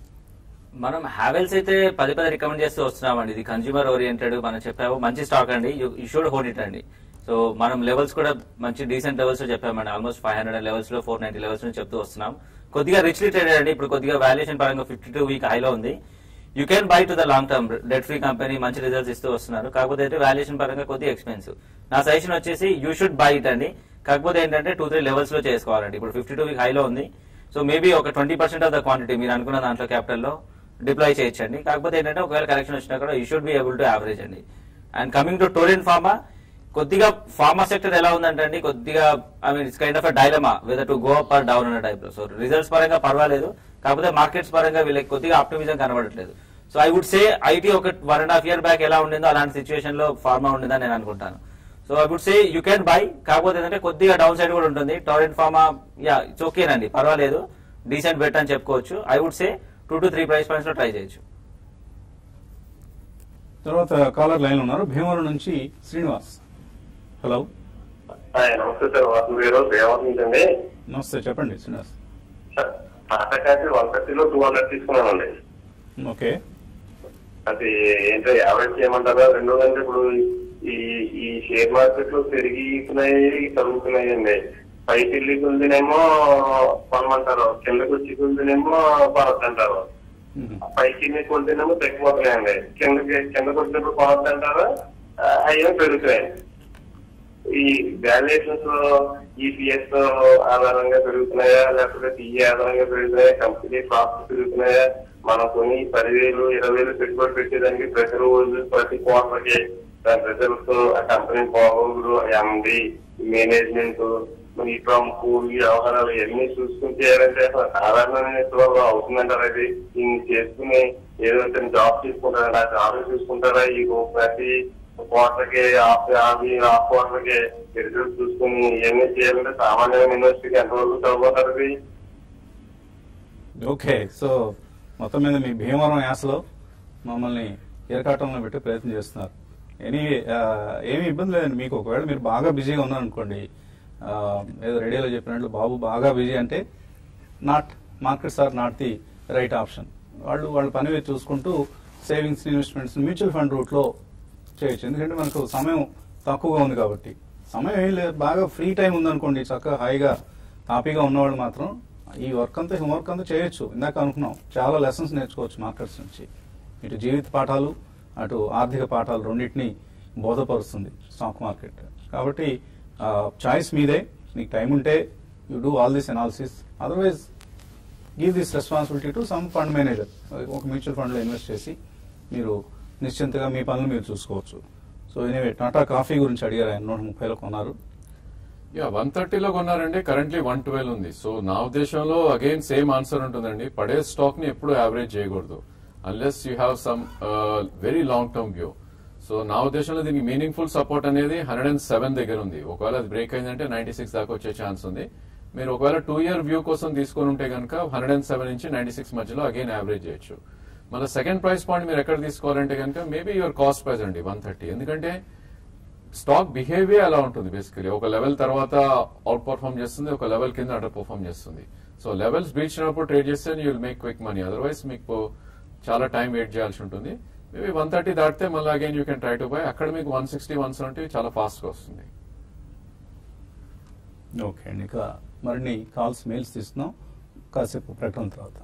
మనం హ్యావెల్స్ అయితే పది పది రికమెండ్ చేస్తూ వస్తున్నామండి ఇది కన్జ్యూమర్ ఓరియంటెడ్ మనం చెప్పాము మంచి స్టాక్ అండి యూ షుడ్ హోల్డ్ ఇట్ అండి సో మనం లెవెల్స్ కూడా మంచి డీసెంట్ లెవెల్స్ లో చెప్పామండి ఆల్మోస్ట్ ఫైవ్ హండ్రెడ్ లెవెల్స్ లో ఫోర్ నైన్టీ లెవెల్స్ నుంచి చెప్తూ వస్తున్నాం కొద్దిగా రిచ్లీ ట్రేడెడ్ అండి ఇప్పుడు కొద్దిగా వాల్యుయేషన్ పరంగా ఫిఫ్టీ టూ వీక్ హైలో ఉంది you can buy to the long term debt free company మంచి రిజల్ట్స్ ఇస్తూ వస్తున్నారు కాకపోతే అయితే వాల్యుయేషన్ పరంగా కొద్దిగా ఎక్స్పెన్సివ్ నా సజెషన్ వచ్చేసి యూ షుడ్ బై ఇట్ అండి కాకపోతే ఏంటంటే టూ త్రీ లెవెల్స్ లో చేసుకోవాలండి ఇప్పుడు ఫిఫ్టీ టూ వీక్ హైలో ఉంది సో మేబీ ఒక twenty percent of the quantity మీరు అనుకున్న దాంట్లో క్యాపిటల్లో డిప్లాయ్ చేయొచ్చండి కాకపోతే ఏంటంటే ఒకవేళ కరెక్షన్ వచ్చినా కూడా you should be able to average అండి and coming to Torrent Pharma కొద్దిగా ఫార్మా సెక్టర్ ఎలా ఉందంటే అండి కొద్దిగా I mean it's kind of dilemma whether to go up or down అనే టైప్ లో సో రిజల్ట్స్ పరంగా పర్వాలేదు కాకపోతే మార్కెట్స్ పరంగా వీళ్ళకి కొద్దిగా ఆప్టిమిజం కనబడట్లేదు so I would say IT ఒక one and half year back ఎలా ఉండిందో అలాంటి సిచ్యువేషన్ లో ఫార్మా ఉండిందని నేను అనుకుంటాను so I would say you can buy కాకపోతే ఏంటంటే కొద్దిగా డౌన్ సైడ్ కూడా ఉంటుంది టోరెంట్ ఫార్మా యా ఇట్స్ ఓకేనండి పర్వాలేదు డీసెంట్ బెట్ అని చెప్పుకోవచ్చు I would say two to three price points లో ట్రై చేయొచ్చు తర్వాత కాలర్ లైన్ ఉన్నారు భీమవరం నుంచి శ్రీనివాస్ హలో హాయ్ నమస్తే సార్ వాసు గారు దేవరం నుంచి అండి నమస్తే చెప్పండి శ్రీనివాస్ సార్ టాటా క్యాపిటల్ వన్ థర్టీలో టూ హండ్రెడ్ తీసుకున్నానండి ఓకే అది ఏంటో యావరేజ్ చేయమంటారా రెండోదంటే ఇప్పుడు ఈ ఈ షేర్ మార్కెట్ లో పెరిగితున్నాయి తరుగుతున్నాయి అండి పైకి వెళ్ళి కొద్దినేమో కొనమంటారు కిందకి వచ్చి కొద్దినేమో కొనొద్దంటారు మ్మ్. పైకి కొంటేనేమో తగ్గిపోతున్నాయండి కిందకి కిందకి వచ్చినప్పుడు కొనొద్దంటారు అయ్యే పెరుగుతున్నాయి ఈ వాల్యుయేషన్స్ ఈపీఎస్ ఆధారంగా పెరుగుతున్నాయా లేకపోతే టీఏ ఆధారంగా పెరుగుతున్నాయా కంపెనీ ప్రాఫిట్ పెరుగుతున్నాయా మనం కొని పదివేలు ఇరవై వేలు పెట్టుబడి పెట్టేదానికి ప్రతి రోజు ప్రతి క్వార్టర్కి దాని రిజల్ట్స్ ఆ కంపెనీ బాగోగులు ఎండి మేనేజ్మెంట్ మరి ఈ ప్రముఖు ఈ వ్యవహారాలు ఇవన్నీ చూసుకుని చేయాలంటే అసలు సాధారణమైన ఇంట్లో అవుతుందంటారా అది ఇన్ని చేసుకుని ఏదో జాబ్ తీసుకుంటారా ఆ జాబ్ చూసుకుంటారా ఈ ప్రతి క్వార్టర్కి హాఫ్ హాఫ్ హాఫ్ క్వార్టర్కి రిజల్ట్ చూసుకుని ఇవన్నీ చేయాలంటే సామాన్యమైన ఇన్వెస్ట్కి ఎంతవరకు చదువుతారు అది ఓకే సో మొత్తం మీద మీ భీమవరం యాసలో మమ్మల్ని ఇరకాటంలో పెట్టి ప్రయత్నం చేస్తున్నారు ఎనీ ఏమీ ఇబ్బంది లేదండి మీకు ఒకవేళ మీరు బాగా బిజీగా ఉన్నారనుకోండి ఆ, ఏదో రేడియోలో చెప్పినట్లు బాబు బాగా బిజీ అంటే not markets are not the right option వాళ్ళు వాళ్ళ పని మీద చూసుకుంటూ సేవింగ్స్ ఇన్వెస్ట్మెంట్స్ మ్యూచువల్ ఫండ్ రూట్లో చేయొచ్చు ఎందుకంటే మనకు సమయం తక్కువగా ఉంది కాబట్టి సమయం ఏం లేదు బాగా ఫ్రీ టైం ఉందనుకోండి చక్కగా హాయిగా హ్యాపీగా ఉన్నవాళ్ళు మాత్రం ఈ వర్క్ అంతా హోంవర్క్ అంతా చేయొచ్చు ఇందాక అనుకున్నాం చాలా లెసన్స్ నేర్చుకోవచ్చు మార్కెట్స్ నుంచి ఇటు జీవిత పాఠాలు అటు ఆర్థిక పాఠాలు రెండింటినీ బోధపరుస్తుంది స్టాక్ మార్కెట్ కాబట్టి చాయిస్ మీదే మీకు టైం ఉంటే you do all this analysis otherwise give this responsibility to some fund manager ఒక మ్యూచువల్ ఫండ్లో ఇన్వెస్ట్ చేసి మీరు నిశ్చింతగా మీ పనులు మీరు చూసుకోవచ్చు సో ఎనీవే టాటా కాఫీ గురించి అడిగారు ఆయన నూట ముప్పైలో కొన్నారు యా వన్ థర్టీలో కొన్నారండి కరెంట్లీ వన్ ట్వెల్వ్ ఉంది సో నా ఉద్దేశంలో అగైన్ సేమ్ ఆన్సర్ ఉంటుందండి పడే స్టాక్ ని ఎప్పుడు యావరేజ్ చేయకూడదు unless you have some very long term view so నా ఉద్దేశంలో దీనికి మీనింగ్ఫుల్ సపోర్ట్ అనేది హండ్రెడ్ అండ్ సెవెన్ దగ్గర ఉంది ఒకవేళ అది బ్రేక్ అయిందంటే నైన్టీ సిక్స్ దాకా వచ్చే ఛాన్స్ ఉంది మీరు ఒకవేళ టూ ఇయర్ వ్యూ కోసం తీసుకొని ఉంటే కనుక హండ్రెడ్ అండ్ సెవెన్ నుంచి నైన్టీ సిక్స్ మధ్యలో అగైన్ యావరేజ్ చేయొచ్చు మళ్ళీ సెకండ్ ప్రైస్ పాయింట్ మీరు ఎక్కడ తీసుకోవాలంటే కనుక మేబీ యువర్ కాస్ట్ ప్రైస్ అండి వన్ థర్టీ ఎందుకంటే స్టాక్ బిహేవియర్ అలా ఉంటుంది బేసికలీ ఒక లెవెల్ తర్వాత అవుట్ పర్ఫార్మ్ చేస్తుంది ఒక లెవెల్ కింద అండర్ పర్ఫార్మ్ చేస్తుంది సో లెవెల్స్ బీచినప్పుడు ట్రేడ్ చేస్తే you'll make quick money otherwise మీకు చాలా టైం వెయిట్ చేయాల్సి ఉంటుంది మేబీ వన్ థర్టీ దాటితే మళ్ళీ again you can try to buy అక్కడ మీకు వన్ సిక్స్టీ వన్ సెవెంటీ చాలా ఫాస్ట్ గా వస్తుంది ఓకే అండి ఇక మరిన్ని కాల్స్ మెయిల్స్ తీస్తున్నాం కాసేపు ప్రకటన తర్వాత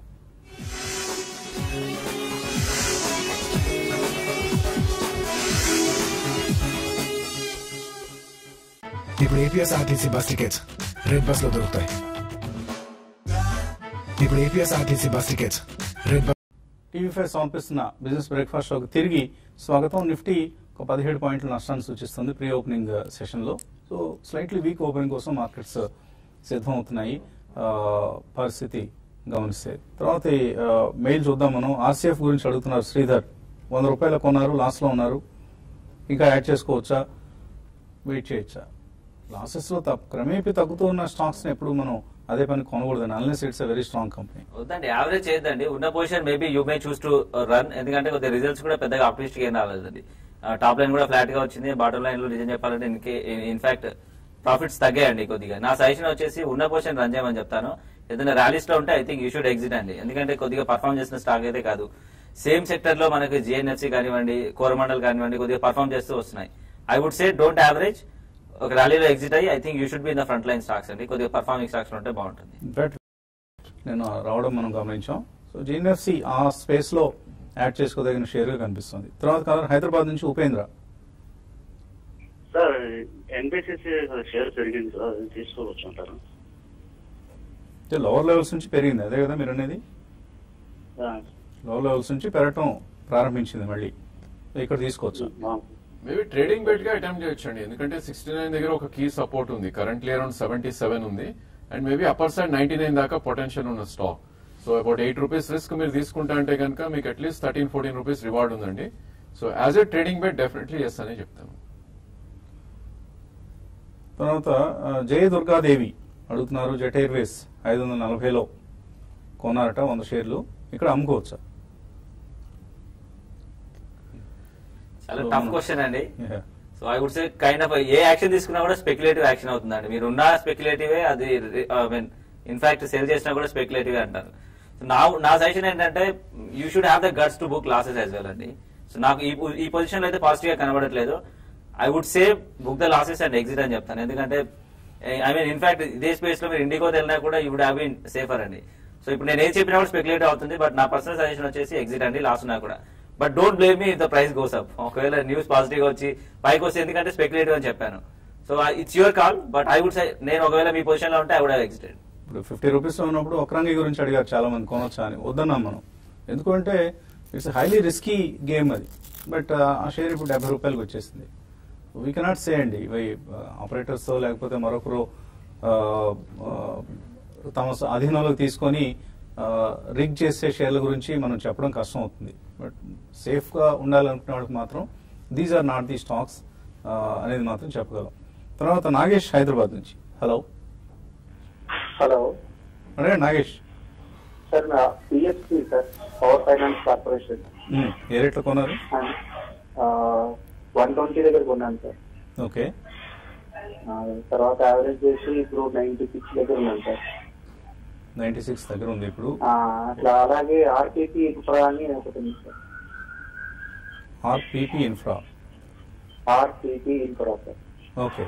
ఇప్పుడు APS RTC bus tickets red bus లో దొరుకుతాయి ఇప్పుడు APS RTC bus tickets red bus TV five సమర్పిస్తున్న బిజినెస్ బ్రేక్ఫాస్ట్ షోకి తిరిగి స్వాగతం నిఫ్టీ ఒక పదిహేడు పాయింట్ల నష్టాన్ని సూచిస్తుంది ప్రీ ఓపెనింగ్ సెషన్ లో సో స్లైట్లీ వీక్ ఓపెనింగ్ కోసం మార్కెట్స్ సిద్ధం అవుతున్నాయి ఆ, పరిస్థితి గమనిస్తే తర్వాత ఈ, ఆ, మెయిల్ చూద్దాం మనం ఆర్సీఎఫ్ గురించి అడుగుతున్నారు శ్రీధర్ వంద రూపాయలు కొన్నారు లాస్ లో ఉన్నారు ఇంకా యాడ్ చేసుకోవచ్చా వెయిట్ చేయొచ్చా లాసెస్ లో తప్ప క్రమేపీ తగ్గుతూ ఉన్న స్టాక్స్ ని ఎప్పుడు మనం అదే పని కొనకూడదని unless it's a very strong company వద్దండి యావరేజ్ చేయొద్దండి ఉన్న position maybe you may choose to run ఎందుకంటే కొద్దిగా రిజల్ట్స్ కూడా పెద్దగా ఆప్టిమిస్టిక్ ఏం రాలేదండి టాప్ లైన్ కూడా ఫ్లాట్ గా వచ్చింది బాటమ్ లైన్ లో నిజం చెప్పాలంటే ఇన్ఫాక్ట్ ప్రాఫిట్స్ తగ్గాయండి కొద్దిగా నా సజెషన్ వచ్చేసి ఉన్న పొజిషన్ రన్ చేయమని చెప్తాను ఏదైనా ర్యాలీస్ లో ఉంటే I think you should exit అండి ఎందుకంటే కొద్దిగా పర్ఫామ్ చేసిన స్టాక్ అయితే కాదు సేమ్ సెక్టర్ లో మనకి జిఎన్ఎఫ్సి కానివ్వండి కోరమండల్ కానివ్వండి కొద్దిగా పర్ఫామ్ చేస్తూ వస్తున్నాయి I would say don't average ఒక ర్యాలీలో ఎగ్జిట్ అయ్యి I think you should be in the front line stocks అండి కొద్దిగా పర్ఫార్మింగ్ స్టాక్స్ ఉంటే బాగుంటుంది ఇన్ఫాక్ట్ నేను రావడం మనం గమనించాం సో జీఎన్ఎఫ్సి ఆ స్పేస్ లో యాడ్ చేసుకోదగిన షేర్ గా కనిపిస్తుంది తర్వాత కలర్ హైదరాబాద్ నుంచి ఉపేంద్ర సార్ ఎన్బిసిసి షేర్ పెరిగింది సార్ అది తీసుకోవచ్చు అంటారు లోవర్ లెవెల్స్ నుంచి పెరిగింది అదే కదా మీరు అనేది లోవర్ లెవెల్స్ నుంచి పెరగటం ప్రారంభించింది మళ్ళీ ఇక్కడ తీసుకోవచ్చు మేబీ ట్రేడింగ్ బెట్ గా అటెంప్ట్ చేయొచ్చండి ఎందుకంటే సిక్స్టీ నైన్ దగ్గర ఒక కీ సపోర్ట్ ఉంది కరెంట్లీ అరౌండ్ సెవెంటీ సెవెన్ ఉంది and maybe upper side ninety nine దాకా పొటెన్షియల్ ఉన్న stock so about eight rupees risk మీరు తీసుకుంటా అంటే కనుక మీకు at least thirteen fourteen rupees reward ఉందండి so as a trading bet definitely yes అనే చెప్తాను తర్వాత ఆ, జయ దుర్గాదేవి అడుగుతున్నారు జెట్ ఎయిర్వేస్ ఐదు వందల నలభైలో కొన్నారట వంద షేర్లు ఇక్కడ అమ్ముకోవచ్చా చాలా టఫ్ క్వశ్చన్ అండి Yeah. So I would say kind of a action తీసుకున్నా కూడా స్పెక్యులేటివ్ యాక్షన్ అవుతుందండి మీరు ఉన్న స్పెక్యులేటివే అది ఐ మీన్ ఇన్ఫాక్ట్ సేల్ చేసినా కూడా స్పెక్యులేటివ్ అంటారు So నా నా సజెషన్ ఏంటంటే you should have the guts to book losses as well అండి సో నాకు ఈ ఈ పొజిషన్ లో అయితే పాజిటివ్ గా కనబడట్లేదు I would say book the losses and exit అని చెప్తాను ఎందుకంటే ఐ మీన్ ఇన్ఫాక్ట్ ఇదే స్పేస్ లో మీరు ఇండిగో వెళ్ళినా కూడా you would have been safer అండి సో ఇప్పుడు నేను ఏం చెప్పినా కూడా స్పెక్యులేటివ్ అవుతుంది బట్ నా పర్సనల్ సజెషన్ వచ్చేసి ఎగ్జిట్ అండి లాస్ ఉన్నా కూడా but don't blame me the price goes up ఒకవేళ న్యూస్ పాజిటివ్ గా వచ్చి పైకి వస్తే ఎందుకంటే స్పెక్యులేటివ్ అని చెప్పాను so it's your call but I would say నేను ఒకవేళ మీ పొజిషన్ లో ఉంటే ఐ వుడ్ హావ్ ఎగ్జిటెడ్ ఇప్పుడు ఫిఫ్టీ రూపీస్ లో ఉన్నప్పుడు ఒకరంగి గురించి అడిగారు చాలా మంది కొనొచ్చా అని వద్దన్నాం మనం ఎందుకంటే ఇట్స్ హైలీ రిస్కీ గేమ్ అది బట్ ఆ షేర్ ఇప్పుడు డెబ్బై రూపాయలకు వచ్చేసింది వీ కెనాట్ సే అండి ఇవి ఆపరేటర్స్ లేకపోతే మరొకరు ఆ, ఆ, తమ స- అధీనంలోకి తీసుకొని రిగ్ చేసే షేర్ల గురించి మనం చెప్పడం కష్టం అవుతుంది బట్ సేఫ్గా ఉండాలనుకునే వాళ్ళకి మాత్రం these are not the stocks అనేది మాత్రం చెప్పగలం తర్వాత నాగేష్ హైదరాబాద్ నుంచి హలో హలో అడే నాగేష్ సార్ నా పిఎఫ్సి సార్ పవర్ ఫైనాన్స్ కార్పొరేషన్ ఉమ్, ఏ రేట్లో కొన్నారు వన్ ట్వంటీ దగ్గర కొన్నాను సార్ ఓకే ఆ, తర్వాత యావరేజ్ చేసి ఇప్పుడు నైన్టీ సిక్స్ దగ్గర ఉన్నాను సార్ నైన్టీ సిక్స్ దగ్గర ఉంది ఇప్పుడు ఆ, అట్లా అలాగే ఆర్టీపీ ఇన్ఫ్రా అని ఒకటి ఉంది sir RPP infra RTP infra sir okay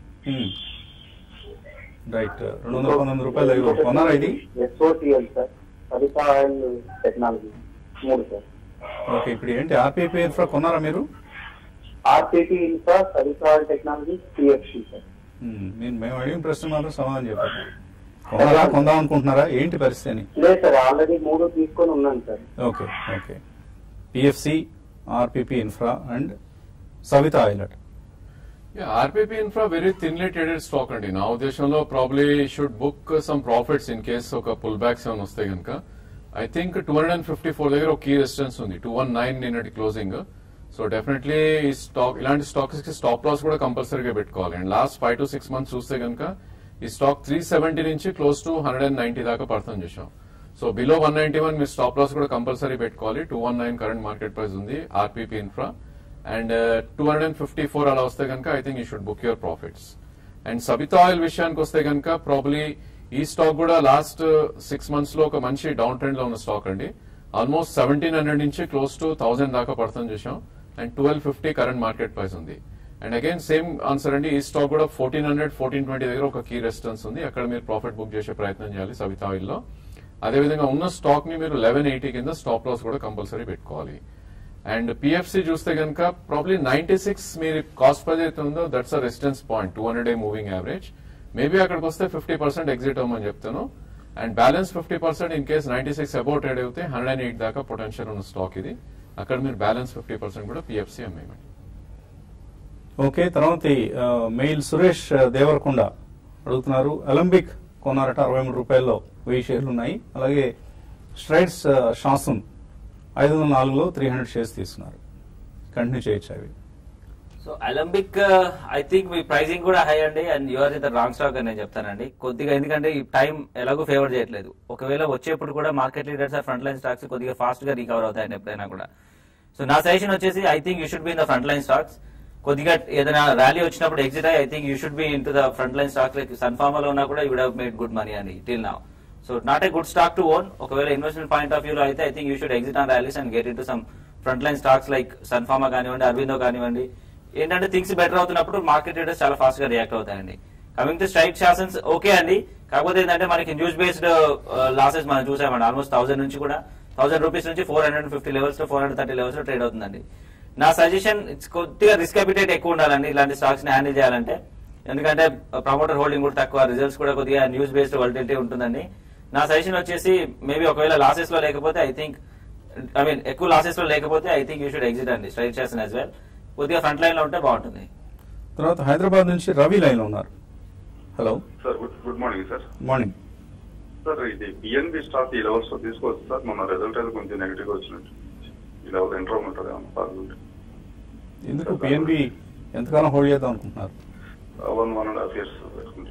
right రెండు వందల పంతొమ్మిది రూపాయలు దగ్గర కొన్నారా ఇది ఎస్ఓటిఎల్ సార్ సరితా ఆయిల్ టెక్నాలజీ మూడు సార్ ఓకే ఇప్పుడు ఏంటి ఆర్పిపి ఇన్ఫ్రా కొన్నారా మీరు RTP infra Sarita Oil Technology PFC sir ఉమ్, నేను మేము అడిగిన ప్రశ్న మాత్రం సమాధానం చెప్పండి కొన్నారా కొందాం అనుకుంటున్నారా ఏంటి పరిస్థితి అని లేదు సార్ ఆల్రెడీ మూడు తీసుకొని ఉన్నాను sir okay okay PFC RPP infra and Savita ఐలట్ RPP infra very thinly traded stock అండి నా ఉద్దేశంలో probably should book some profits in case ఒక పుల్ బ్యాక్స్ ఏమైనా వస్తాయి కనుక I think two hundred and fifty four దగ్గర ఒక కీ రెసిస్టెన్స్ ఉంది టూ వన్ నైన్ నిన్నటి క్లోజింగ్ సో డెఫినెట్లీ ఈ స్టాక్ ఇలాంటి స్టాక్స్ కి స్టాప్ లాస్ కూడా కంపల్సరీగా పెట్టుకోవాలి and last five to six months చూస్తే కనుక ఈ స్టాక్ త్రీ సెవెంటీ నుంచి close to hundred and ninety దాకా పడుతుంది చూసాం so below one ninety one మీరు స్టాప్ లాస్ కూడా కంపల్సరీ పెట్టుకోవాలి two one nine current market price ఉంది RPP infra and two hundred and fifty four అలా వస్తే కనుక I think you should book your profits and Sabita oil విషయానికి వస్తే కనుక ప్రాబ్లీ ఈ స్టాక్ కూడా లాస్ట్ సిక్స్ మంత్స్ లో ఒక మంచి డౌన్ ట్రెండ్ లో ఉన్న స్టాక్ అండి ఆల్మోస్ట్ సెవెంటీన్ హండ్రెడ్ నుంచి క్లోజ్ టు థౌసండ్ దాకా పడుతుంది చూసాం and twelve fifty current market price ఉంది అండ్ అగైన్ సేమ్ ఆన్సర్ అండి ఈ స్టాక్ కూడా ఫోర్టీన్ హండ్రెడ్ ఫోర్టీన్ ట్వంటీ దగ్గర ఒక కీ రెసిస్టెన్స్ ఉంది అక్కడ మీరు ప్రాఫిట్ బుక్ చేసే ప్రయత్నం చేయాలి సవితా ఆయిల్ లో అదేవిధంగా ఉన్న స్టాక్ ని మీరు లెవెన్ ఎయిటీ కింద స్టాప్ లాస్ కూడా కంపల్సరీ పెట్టుకోవాలి అండ్ పిఎఫ్సి చూస్తే కనుక ప్రాబ్లీ నైన్టీ సిక్స్ మీరు కాస్ట్ ప్రైస్ అయితే ఉందో that's a resistance point two hundred a moving average maybe అక్కడికి వస్తే ఫిఫ్టీ పర్సెంట్ ఎగ్జిట్ అవ్వమని చెప్తాను and balance fifty percent in case ninety six about trade అయితే హండ్రెడ్ అండ్ ఎయిట్ దాకా potential ఉన్న స్టాక్ ఇది అక్కడ మీరు బ్యాలెన్స్ ఫిఫ్టీ పర్సెంట్ కూడా పిఎఫ్సి అమ్మేయమండి ఓకే తర్వాత ఈ, ఆ, మెయిల్ సురేష్ ఆ, దేవరకొండ అడుగుతున్నారు అలంబిక్ కొన్నారట అరవై మూడు రూపాయల్లో వెయ్యి షేర్లు ఉన్నాయి అలాగే స్ట్రైట్స్ ఆ, షాసున్ ఐదు వందల నాలుగులో త్రీ హండ్రెడ్ షేర్స్ తీసుకున్నారు కంటిన్యూ చేయొచ్చు అవి సో అలంబిక్ ఐ థింక్ మీ ప్రైసింగ్ కూడా హై అండి and you're in the wrong stock అని నేను చెప్తానండి కొద్దిగా ఎందుకంటే ఈ టైం ఎలాగో ఫేవర్ చేయట్లేదు ఒకవేళ వచ్చేప్పుడు కూడా market leaders or front line stocks కొద్దిగా ఫాస్ట్ గా రికవర్ అవుతాయండి ఎప్పుడైనా కూడా సో నా సజెషన్ వచ్చేసి I think you should be in the front line stocks కొద్దిగా ఏదైనా ర్యాలీ వచ్చినప్పుడు ఎగ్జిట్ అయ్యి I think you should be in to the front line stock like Sun Pharma లో ఉన్నా కూడా you would made good money అండి till now so not a good stock to own ఒకవేళ investment point of వ్యూలో అయితే I think you should exit on rallies and get in to some front line stocks like Sun Pharma కానివ్వండి అరవిందో కానివ్వండి ఏంటంటే things better అవుతున్నప్పుడు market traders చాలా fast గా react అవుతాయండి కమింగ్ టు స్ట్రైట్ శాసన్స్ ఓకే అండి కాకపోతే ఏంటంటే మనకి న్యూస్ బేస్డ్ లాసెస్ మనం చూసామండి ఆల్మోస్ట్ థౌసండ్ నుంచి కూడా థౌసండ్ రూపీస్ నుంచి four hundred fifty levels four hundred thirty levels trade అవుతుందండి నా సజెషన్ కొద్దిగా రిస్క్ అపిటేట్ ఎక్కువ ఉండాలండి ఇలాంటి స్టాక్స్ ని హ్యాండిల్ చేయాలంటే ఎందుకంటే ప్రమోటర్ హోల్డింగ్ కూడా తక్కువ రిజల్ట్స్ కూడా కొద్దిగా న్యూస్ బేస్డ్ వాలిటిలిటీ ఉంటుందండి నా సజెషన్ వచ్చేసి మేబీ ఒకవేళ లాసెస్ లో లేకపోతే ఐ థింక్ ఐ మీన్ ఎక్కువ లాసెస్ లో లేకపోతే I think you should exit అండి స్ట్రైట్ చేసిన యాజ్ వెల్ కొద్దిగా ఫ్రంట్ లైన్ లో ఉంటే బాగుంటుంది తర్వాత హైదరాబాద్ నుంచి రవి లైన్ ఉన్నారు hello sir good good morning sir morning sir ఇది పిఎన్బి స్టాక్ ఈ లెవెల్స్ లో తీసుకోవచ్చు సార్ మొన్న రిజల్ట్ అయితే కొంచెం నెగిటివ్ వచ్చినట్టు ఈ లెవెల్ ఎంటర్ ఉంటుంది ఏమన్నా పాసిబిలిటీ ఎందుకు పిఎన్బి ఎంతకాలం హోల్డ్ చేద్దాం అనుకుంటున్నారు one one and half years పెట్టుకుంటాం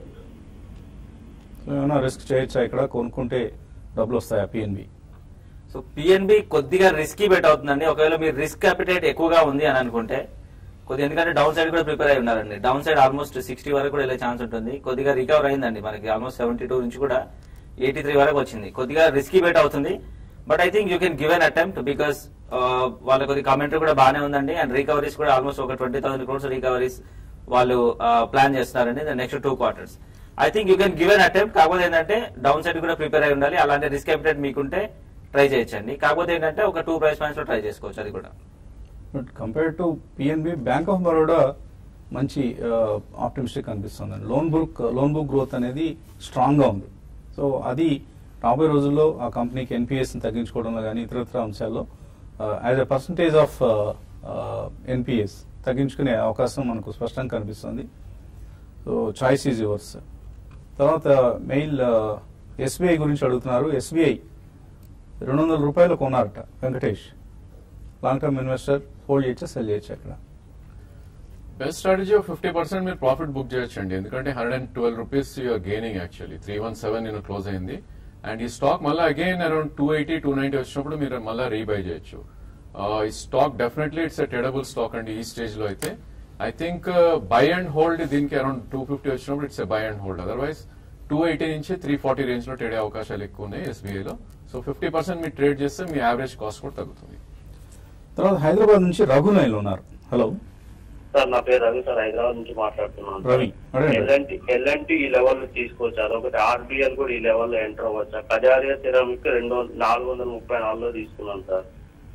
సో ఏమైనా రిస్క్ చేయొచ్చా ఇక్కడ కొనుక్కుంటే డబ్బులు వస్తాయా పిఎన్బి సో పిఎన్బి కొద్దిగా రిస్కీ బెట్ అవుతుందండి ఒకవేళ మీరు రిస్క్ అపిటేట్ ఎక్కువగా ఉంది అని అనుకుంటే కొద్దిగా ఎందుకంటే డౌన్ సైడ్ కూడా ప్రిపేర్ అయి ఉన్నారండి డౌన్ సైడ్ ఆల్మోస్ట్ సిక్స్టీ వరకు కూడా వెళ్ళే ఛాన్స్ ఉంటుంది కొద్దిగా రికవర్ అయిందండి మనకి ఆల్మోస్ట్ సెవెంటీ టూ నుంచి కూడా ఎయిటీ త్రీ వరకు వచ్చింది కొద్దిగా రిస్కీ బెట్ అవుతుంది but I think you can give an attempt because వాళ్ళ కొద్ది కామెంటరీ కూడా బాగానే ఉందండి అండ్ రికవరీస్ కూడా ఆల్మోస్ట్ ఒక ట్వంటీ థౌసండ్ క్రోర్స్ రికవరీస్ వాళ్ళు ప్లాన్ చేస్తున్నారండి next two quarters I think you can give an attempt కాకపోతే ఏంటంటే డౌన్ సైడ్ కూడా ప్రిపేర్ అయి ఉండాలి అలాంటి రిస్క్ అపిటేట్ మీకుంటే ట్రై చేయొచ్చండి కాకపోతే ఏంటంటే ఒక టూ ప్రైస్ పాయింట్స్ లో ట్రై చేసుకోవచ్చు అది కూడా but compare to PNB bank of Baroda మంచి ఆప్టిమిస్టిక్ అనిపిస్తుంది loan book loan book growth అనేది స్ట్రాంగ్ గా ఉంది సో అది రాబోయే రోజుల్లో ఆ కంపెనీకి ఎన్పిఎస్ తగ్గించుకోవడంలో కానీ ఇతరత్ర అంశాల్లో as a percentage of NPAs తగ్గించుకునే అవకాశం మనకు స్పష్టంగా కనిపిస్తుంది సో చాయిస్ ఈజ్ యువర్స్ తర్వాత మెయిల్ ఎస్బీఐ గురించి అడుగుతున్నారు ఎస్బీఐ రెండు వందల రూపాయలు కొన్నారట Venkatesh long term investor hold చేయొచ్చా సెల్ చేయొచ్చు అక్కడ బెస్ట్ స్ట్రాటజీ ఫిఫ్టీ పర్సెంట్ మీరు ప్రాఫిట్ బుక్ చేయొచ్చండి ఎందుకంటే hundred and twelve rupees you're gaining actually three one seven నేను క్లోజ్ అయింది అండ్ ఈ స్టాక్ మళ్ళీ again around two eighty two ninety వచ్చినప్పుడు మీరు మళ్ళీ రీబై చేయొచ్చు ఈ stock definitely it's a tradable stock అండి ఈ స్టేజ్ లో అయితే I think buy and hold దీనికి అరౌండ్ టూ ఫిఫ్టీ వచ్చినప్పుడు it's a buy and hold otherwise two eighty నుంచి త్రీ ఫార్టీ రేంజ్ లో ట్రేడ్ అయ్యే అవకాశాలు ఎక్కువ ఉన్నాయి SBI లో సో ఫిఫ్టీ పర్సెంట్ మీరు ట్రేడ్ చేస్తే మీ యావరేజ్ కాస్ట్ కూడా తగ్గుతుంది తర్వాత హైదరాబాద్ నుంచి రఘు లైన్లో ఉన్నారు హలో సార్ నా పేరు రవి సార్ హైదరాబాద్ నుంచి మాట్లాడుతున్నాను రవి, అడగండి. ఎల్ఎన్టీ ఎల్ఎన్టీ ఈ లెవెల్ లో తీసుకోవచ్చు అదొకటి ఆర్బిఎల్ కూడా ఈ లెవెల్ లో ఎంటర్ అవ్వచ్చా కజారియా సిరామిక్ రెండు వందల- నాలుగు వందల ముప్పై నాలుగులో తీసుకున్నాను సార్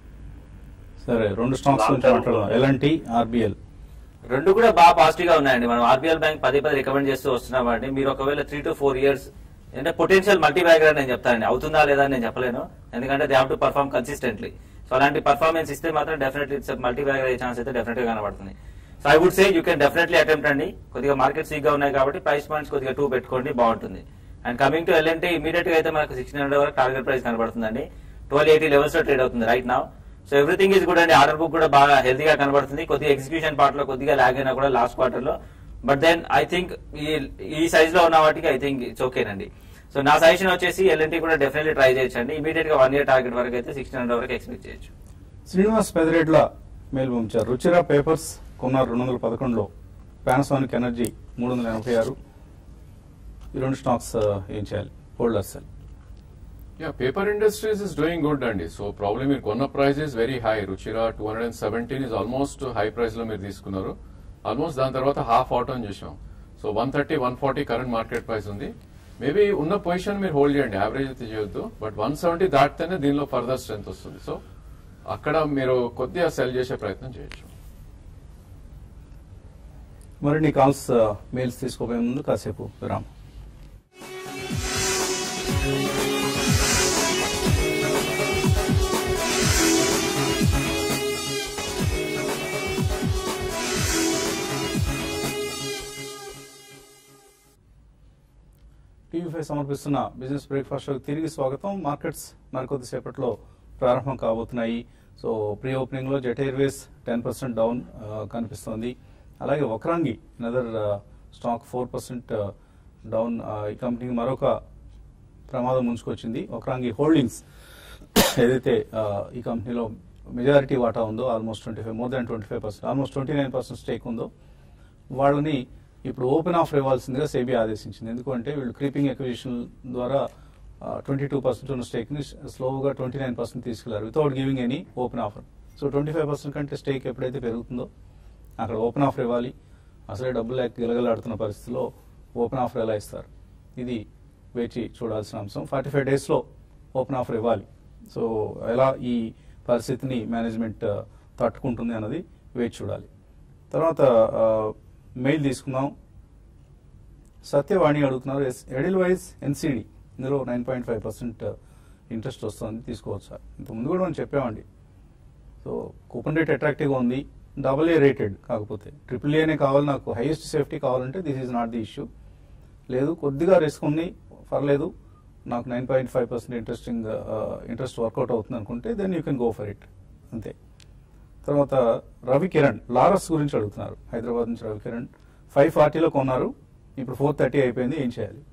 సరే రెండు స్టాక్స్ గురించి మాట్లాడదాం ఎల్ఎన్టీ ఆర్బిఎల్ రెండు కూడా బాగా పాజిటివ్ గా ఉన్నాయండి మనం ఆర్బీఎల్ బ్యాంక్ పదే పదే రికమెండ్ చేస్తూ వస్తున్నామండి మీరు ఒకవేళ త్రీ టు ఫోర్ ఇయర్స్ అంటే పొటెన్షియల్ మల్టీ బ్యాగర్ అని నేను చెప్తానండి అవుతుందా లేదా అని నేను చెప్పలేను ఎందుకంటే they have to perform consistently so అలాంటి పర్ఫార్మెన్స్ ఇస్తే మాత్రం డెఫినెట్లీ ఇట్స్ మల్టీ బ్యాగర్ అయ్యే ఛాన్స్ అయితే డెఫినెట్ గా కనబడుతుంది so I would say you can definitely attempt అండి కొద్దిగా మార్కెట్స్ వీక్ గా ఉన్నాయి కాబట్టి ప్రైస్ పాయింట్స్ కొద్దిగా టూ పెట్టుకోండి బాగుంటుంది and coming to L and T immediate గా అయితే మనకు సిక్స్టీన్ హండ్రెడ్ వరకు టార్గెట్ ప్రైస్ కనబడుతుందండి ట్వెల్వ్ ఎయిటీ లెవెల్స్ లో ట్రేడ్ అవుతుంది రైట్ నా సో ఎవ్రీథింగ్ ఈజ్ గుడ్ అండి ఆర్డర్ బుక్ కూడా బాగా హెల్తీగా కనబడుతుంది కొద్దిగా ఎగ్జిక్యూషన్ పార్ట్ లో కొద్దిగా లాగ్ అయినా కూడా లాస్ట్ క్వార్టర్ లో బట్ దెన్ ఐ థింక్ ఈ ఈ సైజ్ లో ఉన్న వాటికి ఐ థింక్ ఇట్స్ ఓకేనండి సో నా సజెషన్ వచ్చేసి ఎల్ఎన్టీ కూడా డెఫినెట్లీ ట్రై చేయొచ్చండి ఇమీడియట్ గా వన్ ఇయర్ టార్గెట్ వరకు అయితే సిక్స్టీన్ హండ్రెడ్ వరకు ఎక్స్పెక్ట్ చేయొచ్చు శ్రీనివాస్ పెదరెడ్ల మెయిల్ పంపించారు రుచిరా పేపర్స్ కొన్నారు రెండు వందల పదకొండులో పానాసోనిక్ ఎనర్జీ మూడు వందల ఎనభై ఆరు ఈ రెండు స్టాక్స్ ఆ, ఏం చేయాలి hold or sell yeah paper industries is doing good అండి సో ప్రాబ్లమ్ మీరు కొన్న price is very high Ruchira two hundred and seventeen is almost high price లో మీరు తీసుకున్నారు ఆల్మోస్ట్ దాని తర్వాత హాఫ్ అవుట్ అని చూసాం so one thirty one forty current market price ఉంది మేబీ ఉన్న పొజిషన్ మీరు హోల్డ్ చేయండి యావరేజ్ అయితే చేయొద్దు బట్ వన్ సెవెంటీ దాటితేనే దీనిలో ఫర్దర్ స్ట్రెంత్ వస్తుంది సో అక్కడ మీరు కొద్దిగా సెల్ చేసే ప్రయత్నం చేయొచ్చు మరిన్ని కాల్స్ ఆ, మెయిల్స్ తీసుకోబోయే ముందు కాసేపు విరామం టీవీ ఫైవ్ సమర్పిస్తున్న బిజినెస్ బ్రేక్ఫాస్ట్ షోకి తిరిగి స్వాగతం మార్కెట్స్ మరికొద్దిసేపట్లో ప్రారంభం కాబోతున్నాయి సో ప్రీ ఓపెనింగ్ లో Jet Airways ten percent down కనిపిస్తోంది అలాగే Vakrangee another stock four percent down ఈ కంపెనీకి మరొక ప్రమాదం ముంచుకొచ్చింది వక్రాంగి హోల్డింగ్స్ ఏదైతే ఆ, ఈ కంపెనీలో మెజారిటీ వాటా ఉందో almost twenty five more than twenty five percent almost twenty nine percent stake ఉందో వాళ్ళని ఇప్పుడు ఓపెన్ ఆఫర్ ఇవ్వాల్సిందిగా సేబీ ఆదేశించింది ఎందుకంటే వీళ్ళు క్రీపింగ్ ఎక్విజిషన్ ద్వారా ట్వంటీ టూ పర్సెంట్ ఉన్న స్టేక్ ని స్లోగా ట్వంటీ నైన్ పర్సెంట్ తీసుకెళ్లారు without giving any open offer so twenty five percent కంటే స్టేక్ ఎప్పుడైతే పెరుగుతుందో అక్కడ ఓపెన్ ఆఫర్ ఇవ్వాలి అసలే డబ్బులు లేక గిలగలాడుతున్న పరిస్థితిలో ఓపెన్ ఆఫర్ ఎలా ఇస్తారు ఇది వేచి చూడాల్సిన అంశం ఫార్టీ ఫైవ్ డేస్లో ఓపెన్ ఆఫర్ ఇవ్వాలి సో ఎలా ఈ పరిస్థితిని మేనేజ్మెంట్ ఆ, తట్టుకుంటుంది అన్నది వేచి చూడాలి తర్వాత ఆ, మెయిల్ తీసుకుందాం సత్యవాణి అడుగుతున్నారు ఎడిల్ వైజ్ ఎన్సిడి ఇందులో nine point five percent interest వస్తుంది తీసుకోవచ్చు సార్ ఇంతకుముందు కూడా మనం చెప్పామండి సో కూపన్ రేట్ అట్రాక్టివ్గా ఉంది డబుల్ ఏ రేటెడ్ కాకపోతే ట్రిపుల్ ఏనే కావాలి నాకు హైయెస్ట్ సేఫ్టీ కావాలంటే this is not the issue లేదు కొద్దిగా రిస్క్ ఉంది పర్లేదు నాకు nine point five percent interesting interest work out అవుతుంది అనుకుంటే then you can go for it అంతే తర్వాత రవి కిరణ్ లారస్ గురించి అడుగుతున్నారు హైదరాబాద్ నుంచి రవి కిరణ్ ఫైవ్ ఫార్టీలో కొన్నారు ఇప్పుడు ఫోర్ థర్టీ అయిపోయింది ఏం చేయాలి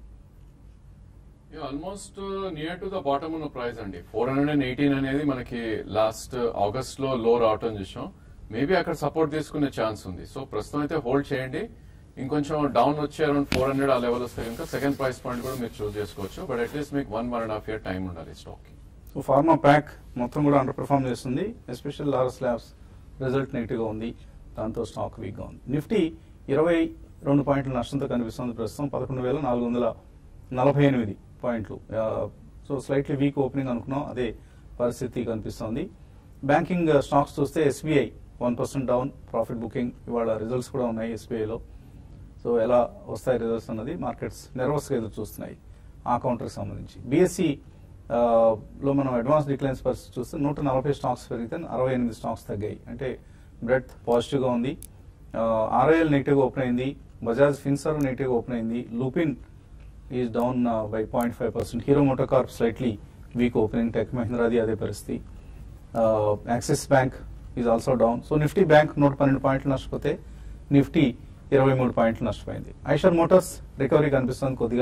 almost near to the bottom ఉన్న ప్రైస్ అండి ఫోర్ హండ్రెడ్ అండ్ ఎయిటీన్ అనేది మనకి లాస్ట్ ఆగస్ట్ లో లో రావటం చూసాం మేబీ అక్కడ సపోర్ట్ తీసుకునే ఛాన్స్ ఉంది సో ప్రస్తుతం అయితే హోల్డ్ చేయండి ఇంకొంచెం డౌన్ వచ్చి అరౌండ్ ఫోర్ హండ్రెడ్ ఆ లెవెల్ వస్తే కనుక సెకండ్ ప్రైస్ పాయింట్ కూడా మీరు చూస్ చేసుకోవచ్చు బట్ అట్లీస్ట్ మీకు one one and half year time ఉండాలి స్టాక్ కి సో ఫార్మా ప్యాక్ మొత్తం కూడా అండర్ పెర్ఫామ్ చేస్తుంది ఎస్పెషల్ లారస్ ల్యాబ్స్ రిజల్ట్ నెగిటివ్గా ఉంది దాంతో స్టాక్ వీక్గా ఉంది నిఫ్టీ ఇరవై రెండు పాయింట్ల నష్టంతో కనిపిస్తుంది ప్రస్తుతం పదకొండు వేల నాలుగు వందల నలభై ఎనిమిది పాయింట్లు ఆ, సో స్లైట్లీ వీక్ ఓపెనింగ్ అనుకున్నాం అదే పరిస్థితి కనిపిస్తోంది బ్యాంకింగ్ స్టాక్స్ చూస్తే SBI one percent down profit booking ఇవాళ రిజల్ట్స్ కూడా ఉన్నాయి ఎస్బీఐలో సో ఎలా వస్తాయి రిజల్ట్స్ అన్నది మార్కెట్స్ నెర్వస్గా ఎదురు చూస్తున్నాయి ఆ కౌంటర్కి సంబంధించి బీఎస్సీ లో మనం అడ్వాన్స్ డిక్లైన్స్ పరిస్థితి చూస్తే నూట నలభై స్టాక్స్ పెరిగితే అరవై ఎనిమిది స్టాక్స్ తగ్గాయి అంటే బ్రెడ్ పాజిటివ్గా ఉంది ఆర్ఐఎల్ నెగిటివ్గా ఓపెన్ అయింది బజాజ్ ఫిన్సర్ నెగిటివ్గా ఓపెన్ అయింది Lupin is down by point five percent Hero motor corp slightly weak opening tech మహీంద్రాది అదే పరిస్థితి Axis bank is also down so Nifty bank నూట పన్నెండు పాయింట్లు నష్టపోతే నిఫ్టీ ఇరవై మూడు పాయింట్లు నష్టపోయింది ఐషర్ మోటార్స్ రికవరీ కనిపిస్తుంది కొద్దిగా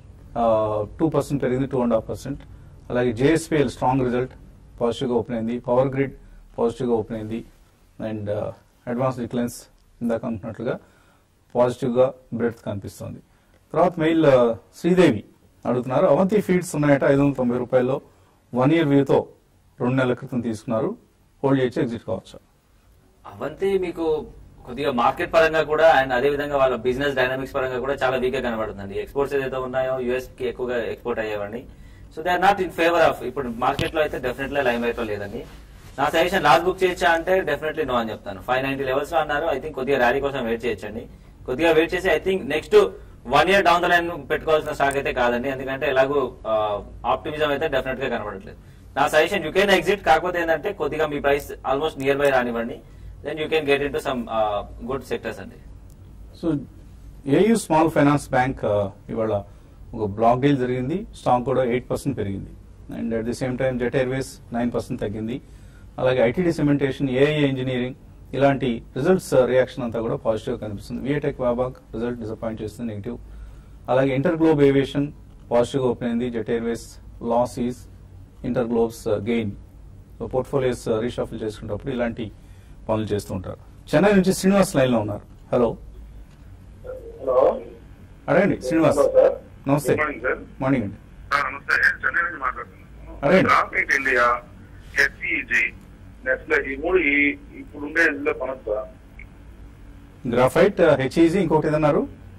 టూ పర్సెంట్ పెరిగింది టూ అండ్ హాఫ్ పర్సెంట్ అలాగే జేఎస్పీఎల్ స్ట్రాంగ్ రిజల్ట్ పాజిటివ్గా ఓపెన్ అయింది పవర్ గ్రిడ్ పాజిటివ్గా ఓపెన్ అయింది అండ్ అడ్వాన్స్ డిక్లైన్స్ ఇందాక అనుకున్నట్లుగా పాజిటివ్గా బ్రెడ్త్ కనిపిస్తుంది తర్వాత మెయిల్ ఆ, శ్రీదేవి అడుగుతున్నారు అవంతి ఫీడ్స్ ఉన్నాయట ఐదు వందల తొంభై రూపాయల్లో వన్ ఇయర్ వ్యూతో రెండు నెలల క్రితం తీసుకున్నారు హోల్డ్ చేయొచ్చు ఎగ్జిట్ కావచ్చు అవంతి మీకు కొద్దిగా మార్కెట్ పరంగా కూడా అండ్ అదే విధంగా వాళ్ళ బిజినెస్ డైనామిక్స్ పరంగా కూడా చాలా వీక్ గా కనబడుతుంది ఎక్స్పోర్ట్స్ ఏదైతే ఉన్నాయో యూఎస్ కి ఎక్కువగా ఎక్స్పోర్ట్ అయ్యేవండి so they are not in favour of ఇప్పుడు మార్కెట్ లో అయితే డెఫినెట్లీ లైమ్ లైట్ లో లేదండి నా సజెషన్ లాస్ట్ బుక్ చేయొచ్చా అంటే డెఫినెట్లీ నో అని చెప్తాను ఫైవ్ నైన్టీ లెవెల్స్ లో అన్నారు ఐ థింక్ కొద్దిగా ర్యాలీ కోసం వెయిట్ చేయొచ్చండి కొద్దిగా వెయిట్ చేసి I think next one year down the line పెట్టుకోవాల్సిన స్టాక్ అయితే కాదండి ఎందుకంటే ఎలాగో ఆప్టిమిజం అయితే డెఫినెట్ గా కనబడట్లేదు నా సజెషన్ యూ కెన్ ఎగ్జిట్ కాకపోతే ఏంటంటే కొద్దిగా మీ ప్రైస్ ఆల్మోస్ట్ నియర్ బై రానివ్వండి then you can get in to some good sectors అండి so AU small finance bank ఆ, ఇవాళ ఒక బ్లాక్ డీల్ జరిగింది స్టాక్ కూడా ఎయిట్ పర్సెంట్ పెరిగింది and at the same time Jet Airways nine percent తగ్గింది అలాగే ఐటీడీ సిమెంటేషన్ ఏఐ ఇంజనీరింగ్ ఇలాంటి రిజల్ట్స్ రియాక్షన్ అంతా కూడా పాజిటివ్ కనిపిస్తుంది విఏటెక్ వాబాక్ రిజల్ట్ డిసప్పాయింట్ చేస్తుంది నెగిటివ్ అలాగే InterGlobe Aviation positive open అయింది Jet Airways loss is InterGlobe's gain so portfolios reshuffle చేసుకునేటప్పుడు ఇలాంటి పనులు చేస్తూ ఉంటారు చెన్నై నుంచి శ్రీనివాస్ లైన్ లో ఉన్నారు హలో హలో అడగండి శ్రీనివాస్ హలో సార్ నమస్తే గుడ్ మార్నింగ్ సార్ మార్నింగ్ అండి ఆ, నమస్తే చెన్నై నుంచి మాట్లాడుతున్నాను అడగండి. గ్రాఫైట్ ఇండియా హెచ్ఈజీ నెస్లే ఈ మూడు ఈ ఇప్పుడు ఉండే ఇందులో కొనొచ్చా గ్రాఫైట్ హెచ్ఈజీ ఇంకొకటి ఏదన్నారు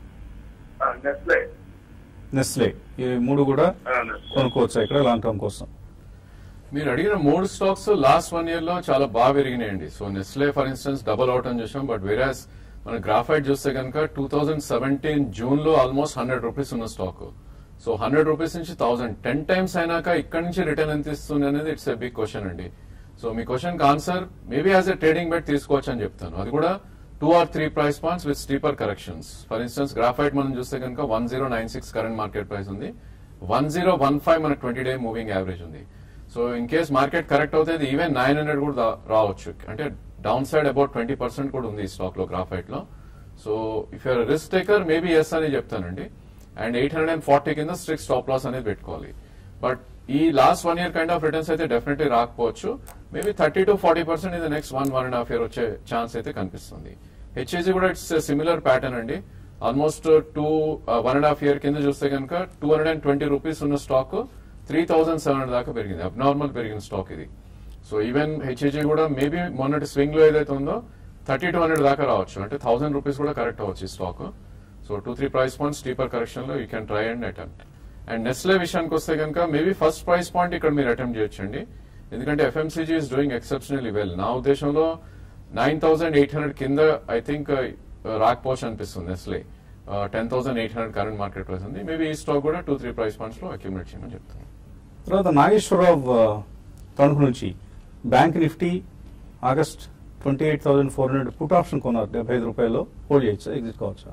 ఆ, నెస్లే నెస్లే ఈ మూడు కూడా ఆ, నెస్లే. కొనుక్కోవచ్చు ఇక్కడ లాంగ్ టర్మ్ కోసం మీరు అడిగిన మూడు స్టాక్స్ లాస్ట్ వన్ ఇయర్ లో చాలా బాగా పెరిగినాయండి so Nestle for instance double out అని చూసాం బట్ వేరాస్ మన గ్రాఫైట్ చూస్తే కనుక టూ థౌజండ్ సెవెంటీన్ జూన్ లో ఆల్మోస్ట్ హండ్రెడ్ రూపీస్ ఉన్న స్టాక్ సో హండ్రెడ్ రూపీస్ నుంచి థౌసండ్ టెన్ టైమ్స్ అయినాక ఇక్కడ నుంచి రిటర్న్ ఎంత ఇస్తుంది అనేది ఇట్స్ ఎ బిగ్ క్వశ్చన్ అండి సో మీ question answer maybe as a trading bet తీసుకోవచ్చు అని చెప్తాను అది కూడా two or three price points with steeper corrections for instance Graphite మనం చూస్తే కనుక one zero nine six current market price ఉంది వన్ జీరో వన్ ఫైవ్ మన ట్వంటీ డే మూవింగ్ యావరేజ్ ఉంది so in case market correct అవుతుంది even nine hundred కూడా దా- రావచ్చు అంటే down side about twenty percent కూడా ఉంది ఈ స్టాక్ లో గ్రాఫైట్ లో so if you're risk taker maybe yes అని చెప్తానండి and eight hundred and forty కింద స్ట్రిక్ స్టాప్ లాస్ అనేది పెట్టుకోవాలి బట్ ఈ last one year kind of returns అయితే డెఫినెట్లీ రాకపోవచ్చు maybe thirty to forty percent in the next one one and half year వచ్చే chance అయితే కనిపిస్తుంది హెచ్ఏజీ కూడా ఇట్స్ సిమిలర్ ప్యాటర్న్ అండి almost two one and half year కింద చూస్తే కనుక two hundred and twenty rupees ఉన్న stock three thousand seven hundred దాకా పెరిగింది అబ్నార్మల్ పెరిగిన స్టాక్ ఇది సో ఈవెన్ హెచ్ఏజీ కూడా మేబీ మొన్నటి స్వింగ్ లో ఏదైతే ఉందో థర్టీ టూ హండ్రెడ్ దాకా రావచ్చు అంటే థౌసండ్ రూపీస్ కూడా కరెక్ట్ అవ్వచ్చు ఈ stock so two three price points steeper correction లో you can try and attempt and Nestle విషయానికి వస్తే కనుక మేబీ ఫస్ట్ ప్రైస్ పాయింట్ ఇక్కడ మీరు అటెంప్ట్ చేయొచ్చండి ఎందుకంటే FMCG is doing exceptionally well నా ఉద్దేశంలో నైన్ థౌసండ్ ఎయిట్ హండ్రెడ్ కింద ఐ థింక్ రాకపోవచ్చు అనిపిస్తుంది Nestle ten thousand eight hundred current market price ఉంది మేబీ ఈ స్టాక్ కూడా టూ త్రీ ప్రైస్ పాయింట్స్ లో అక్యుములేట్ చేయమని చెప్తాను తర్వాత నాగేశ్వరరావు ఆ, తణుకు నుంచి bank Nifty August twenty eight thousand four hundred put option కొన్నారు డెబ్బై ఐదు రూపాయలు హోల్డ్ చేయొచ్చు ఎగ్జిట్ కావచ్చా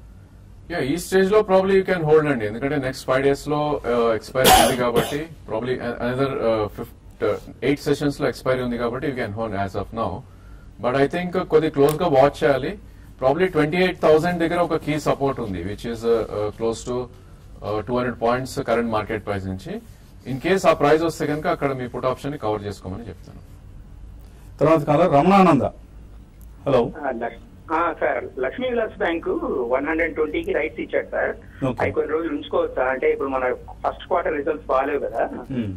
యా ఈ స్టేజ్ లో ప్రాబ్లీ యూ క్యాన్ హోల్డ్ అండి ఎందుకంటే నెక్స్ట్ ఫైవ్ డేస్ లో ఎక్స్పైరీ ఉంది కాబట్టి probably another fifth eight sessions లో ఎక్స్పైరీ ఉంది కాబట్టి you can hold as of now but I think కొద్ది క్లోజ్ గా వాచ్ చేయాలి ప్రాబ్లీ ట్వంటీ ఎయిట్ థౌసండ్ దగ్గర ఒక కీ సపోర్ట్ ఉంది which is close to two hundred points current market price నుంచి ఇన్ కేస్ ఆ ప్రైస్ వస్తే కనుక అక్కడ మీ పుట్ ఆప్షన్ ని కవర్ చేసుకోమని చెప్తాను తర్వాత కాల రమణానంద హలో ఆ, లక్- ఆ, sir Lakshmi Vilas bank one hundred ట్వంటీకి రైట్స్ ఇచ్చాడు సార్ Okay. అవి కొన్ని రోజులు ఉంచుకోవచ్చా అంటే ఇప్పుడు మన ఫస్ట్ క్వార్టర్ రిజల్ట్స్ బాగాలేవు కదా Hmm.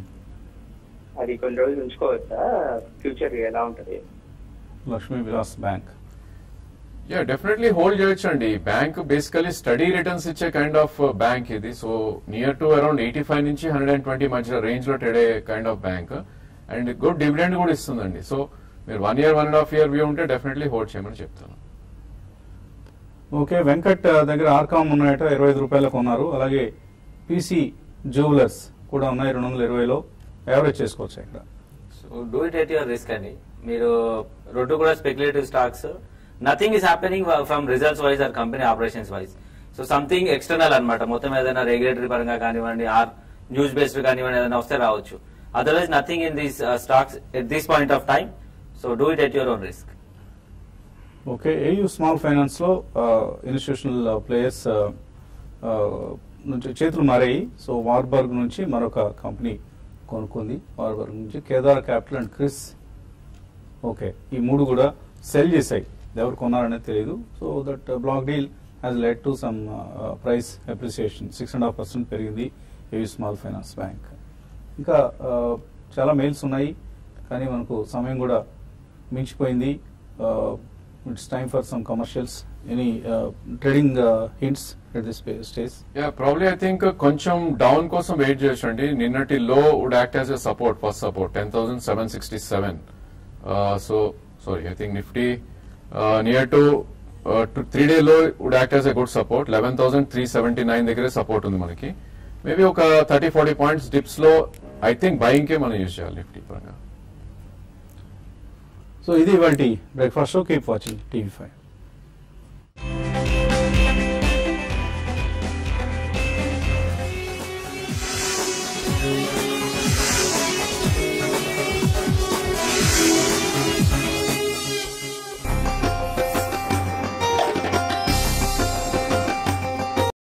అది కొన్ని రోజులు ఉంచుకోవచ్చా ఫ్యూచర్ ఎలా ఉంటది Lakshmi Vilas bank yeah definitely hold చేయొచ్చు అండి బ్యాంక్ బేసికలీ స్టడీ రిటర్న్స్ ఇచ్చే కైండ్ ఆఫ్ బ్యాంక్ ఇది so near to around eighty five నుంచి హండ్రెడ్ అండ్ ట్వంటీ మధ్య రేంజ్ లో ట్రేడ్ అయ్యే kind of bank and good dividend కూడా ఇస్తుందండి సో మీరు one year one and half year view ఉంటే డెఫినెట్లీ హోల్డ్ చేయమని చెప్తాను ఓకే వెంకట్ ఆ, దగ్గర ఆర్కామ్ ఉన్నాయట ఇరవై ఐదు రూపాయలకు ఉన్నారు అలాగే పీసీ జ్యువెలర్స్ కూడా ఉన్నాయి రెండు వందల ఇరవైలో యావరేజ్ చేసుకోవచ్చు ఇక్కడ so do it at your risk అండి మీరు రెండు కూడా speculative stocks nothing is happening from results wise or company operations wise so something external అన్నమాట మొత్తం ఏదైనా రెగ్యులేటరీ పరంగా కానివ్వండి ఆర్ న్యూస్ బేస్డ్ కానివ్వండి ఏదైనా వస్తే రావచ్చు otherwise nothing in these stocks at this point of time so do it at your own risk okay AU small finance లో ఇన్స్టిట్యూషనల్ ప్లేయర్స్ నుంచి చేతులు మారాయి సో వార్బర్గ్ నుంచి మరొక కంపెనీ కొనుక్కుంది వార్బర్గ్ నుంచి Kedaara capital and Chrys okay ఈ మూడు కూడా సెల్ చేశాయి ఎవరు కొన్నారనేది తెలియదు so that block deal has led to some price appreciation six and half percent పెరిగింది ఏయూ స్మాల్ ఫైనాన్స్ బ్యాంక్ ఇంకా uh, చాలా మెయిల్స్ ఉన్నాయి కానీ మనకు సమయం కూడా మించిపోయింది it's time for some commercials any trading hints at this stage yeah probably I think కొంచెం డౌన్ కోసం వెయిట్ చేయొచ్చండి నిన్నటి లో would act as a support first support ten thousand seven sixty seven so sorry I think Nifty near to three day లో would act as a good support eleven thousand three seventy nine దగ్గరే support ఉంది మనకి maybe ఒక thirty forty points dips లో I think buying కే మనం use చేయాలి Nifty పరంగా సో ఇది ఇవాళ breakfast show keep watching TV five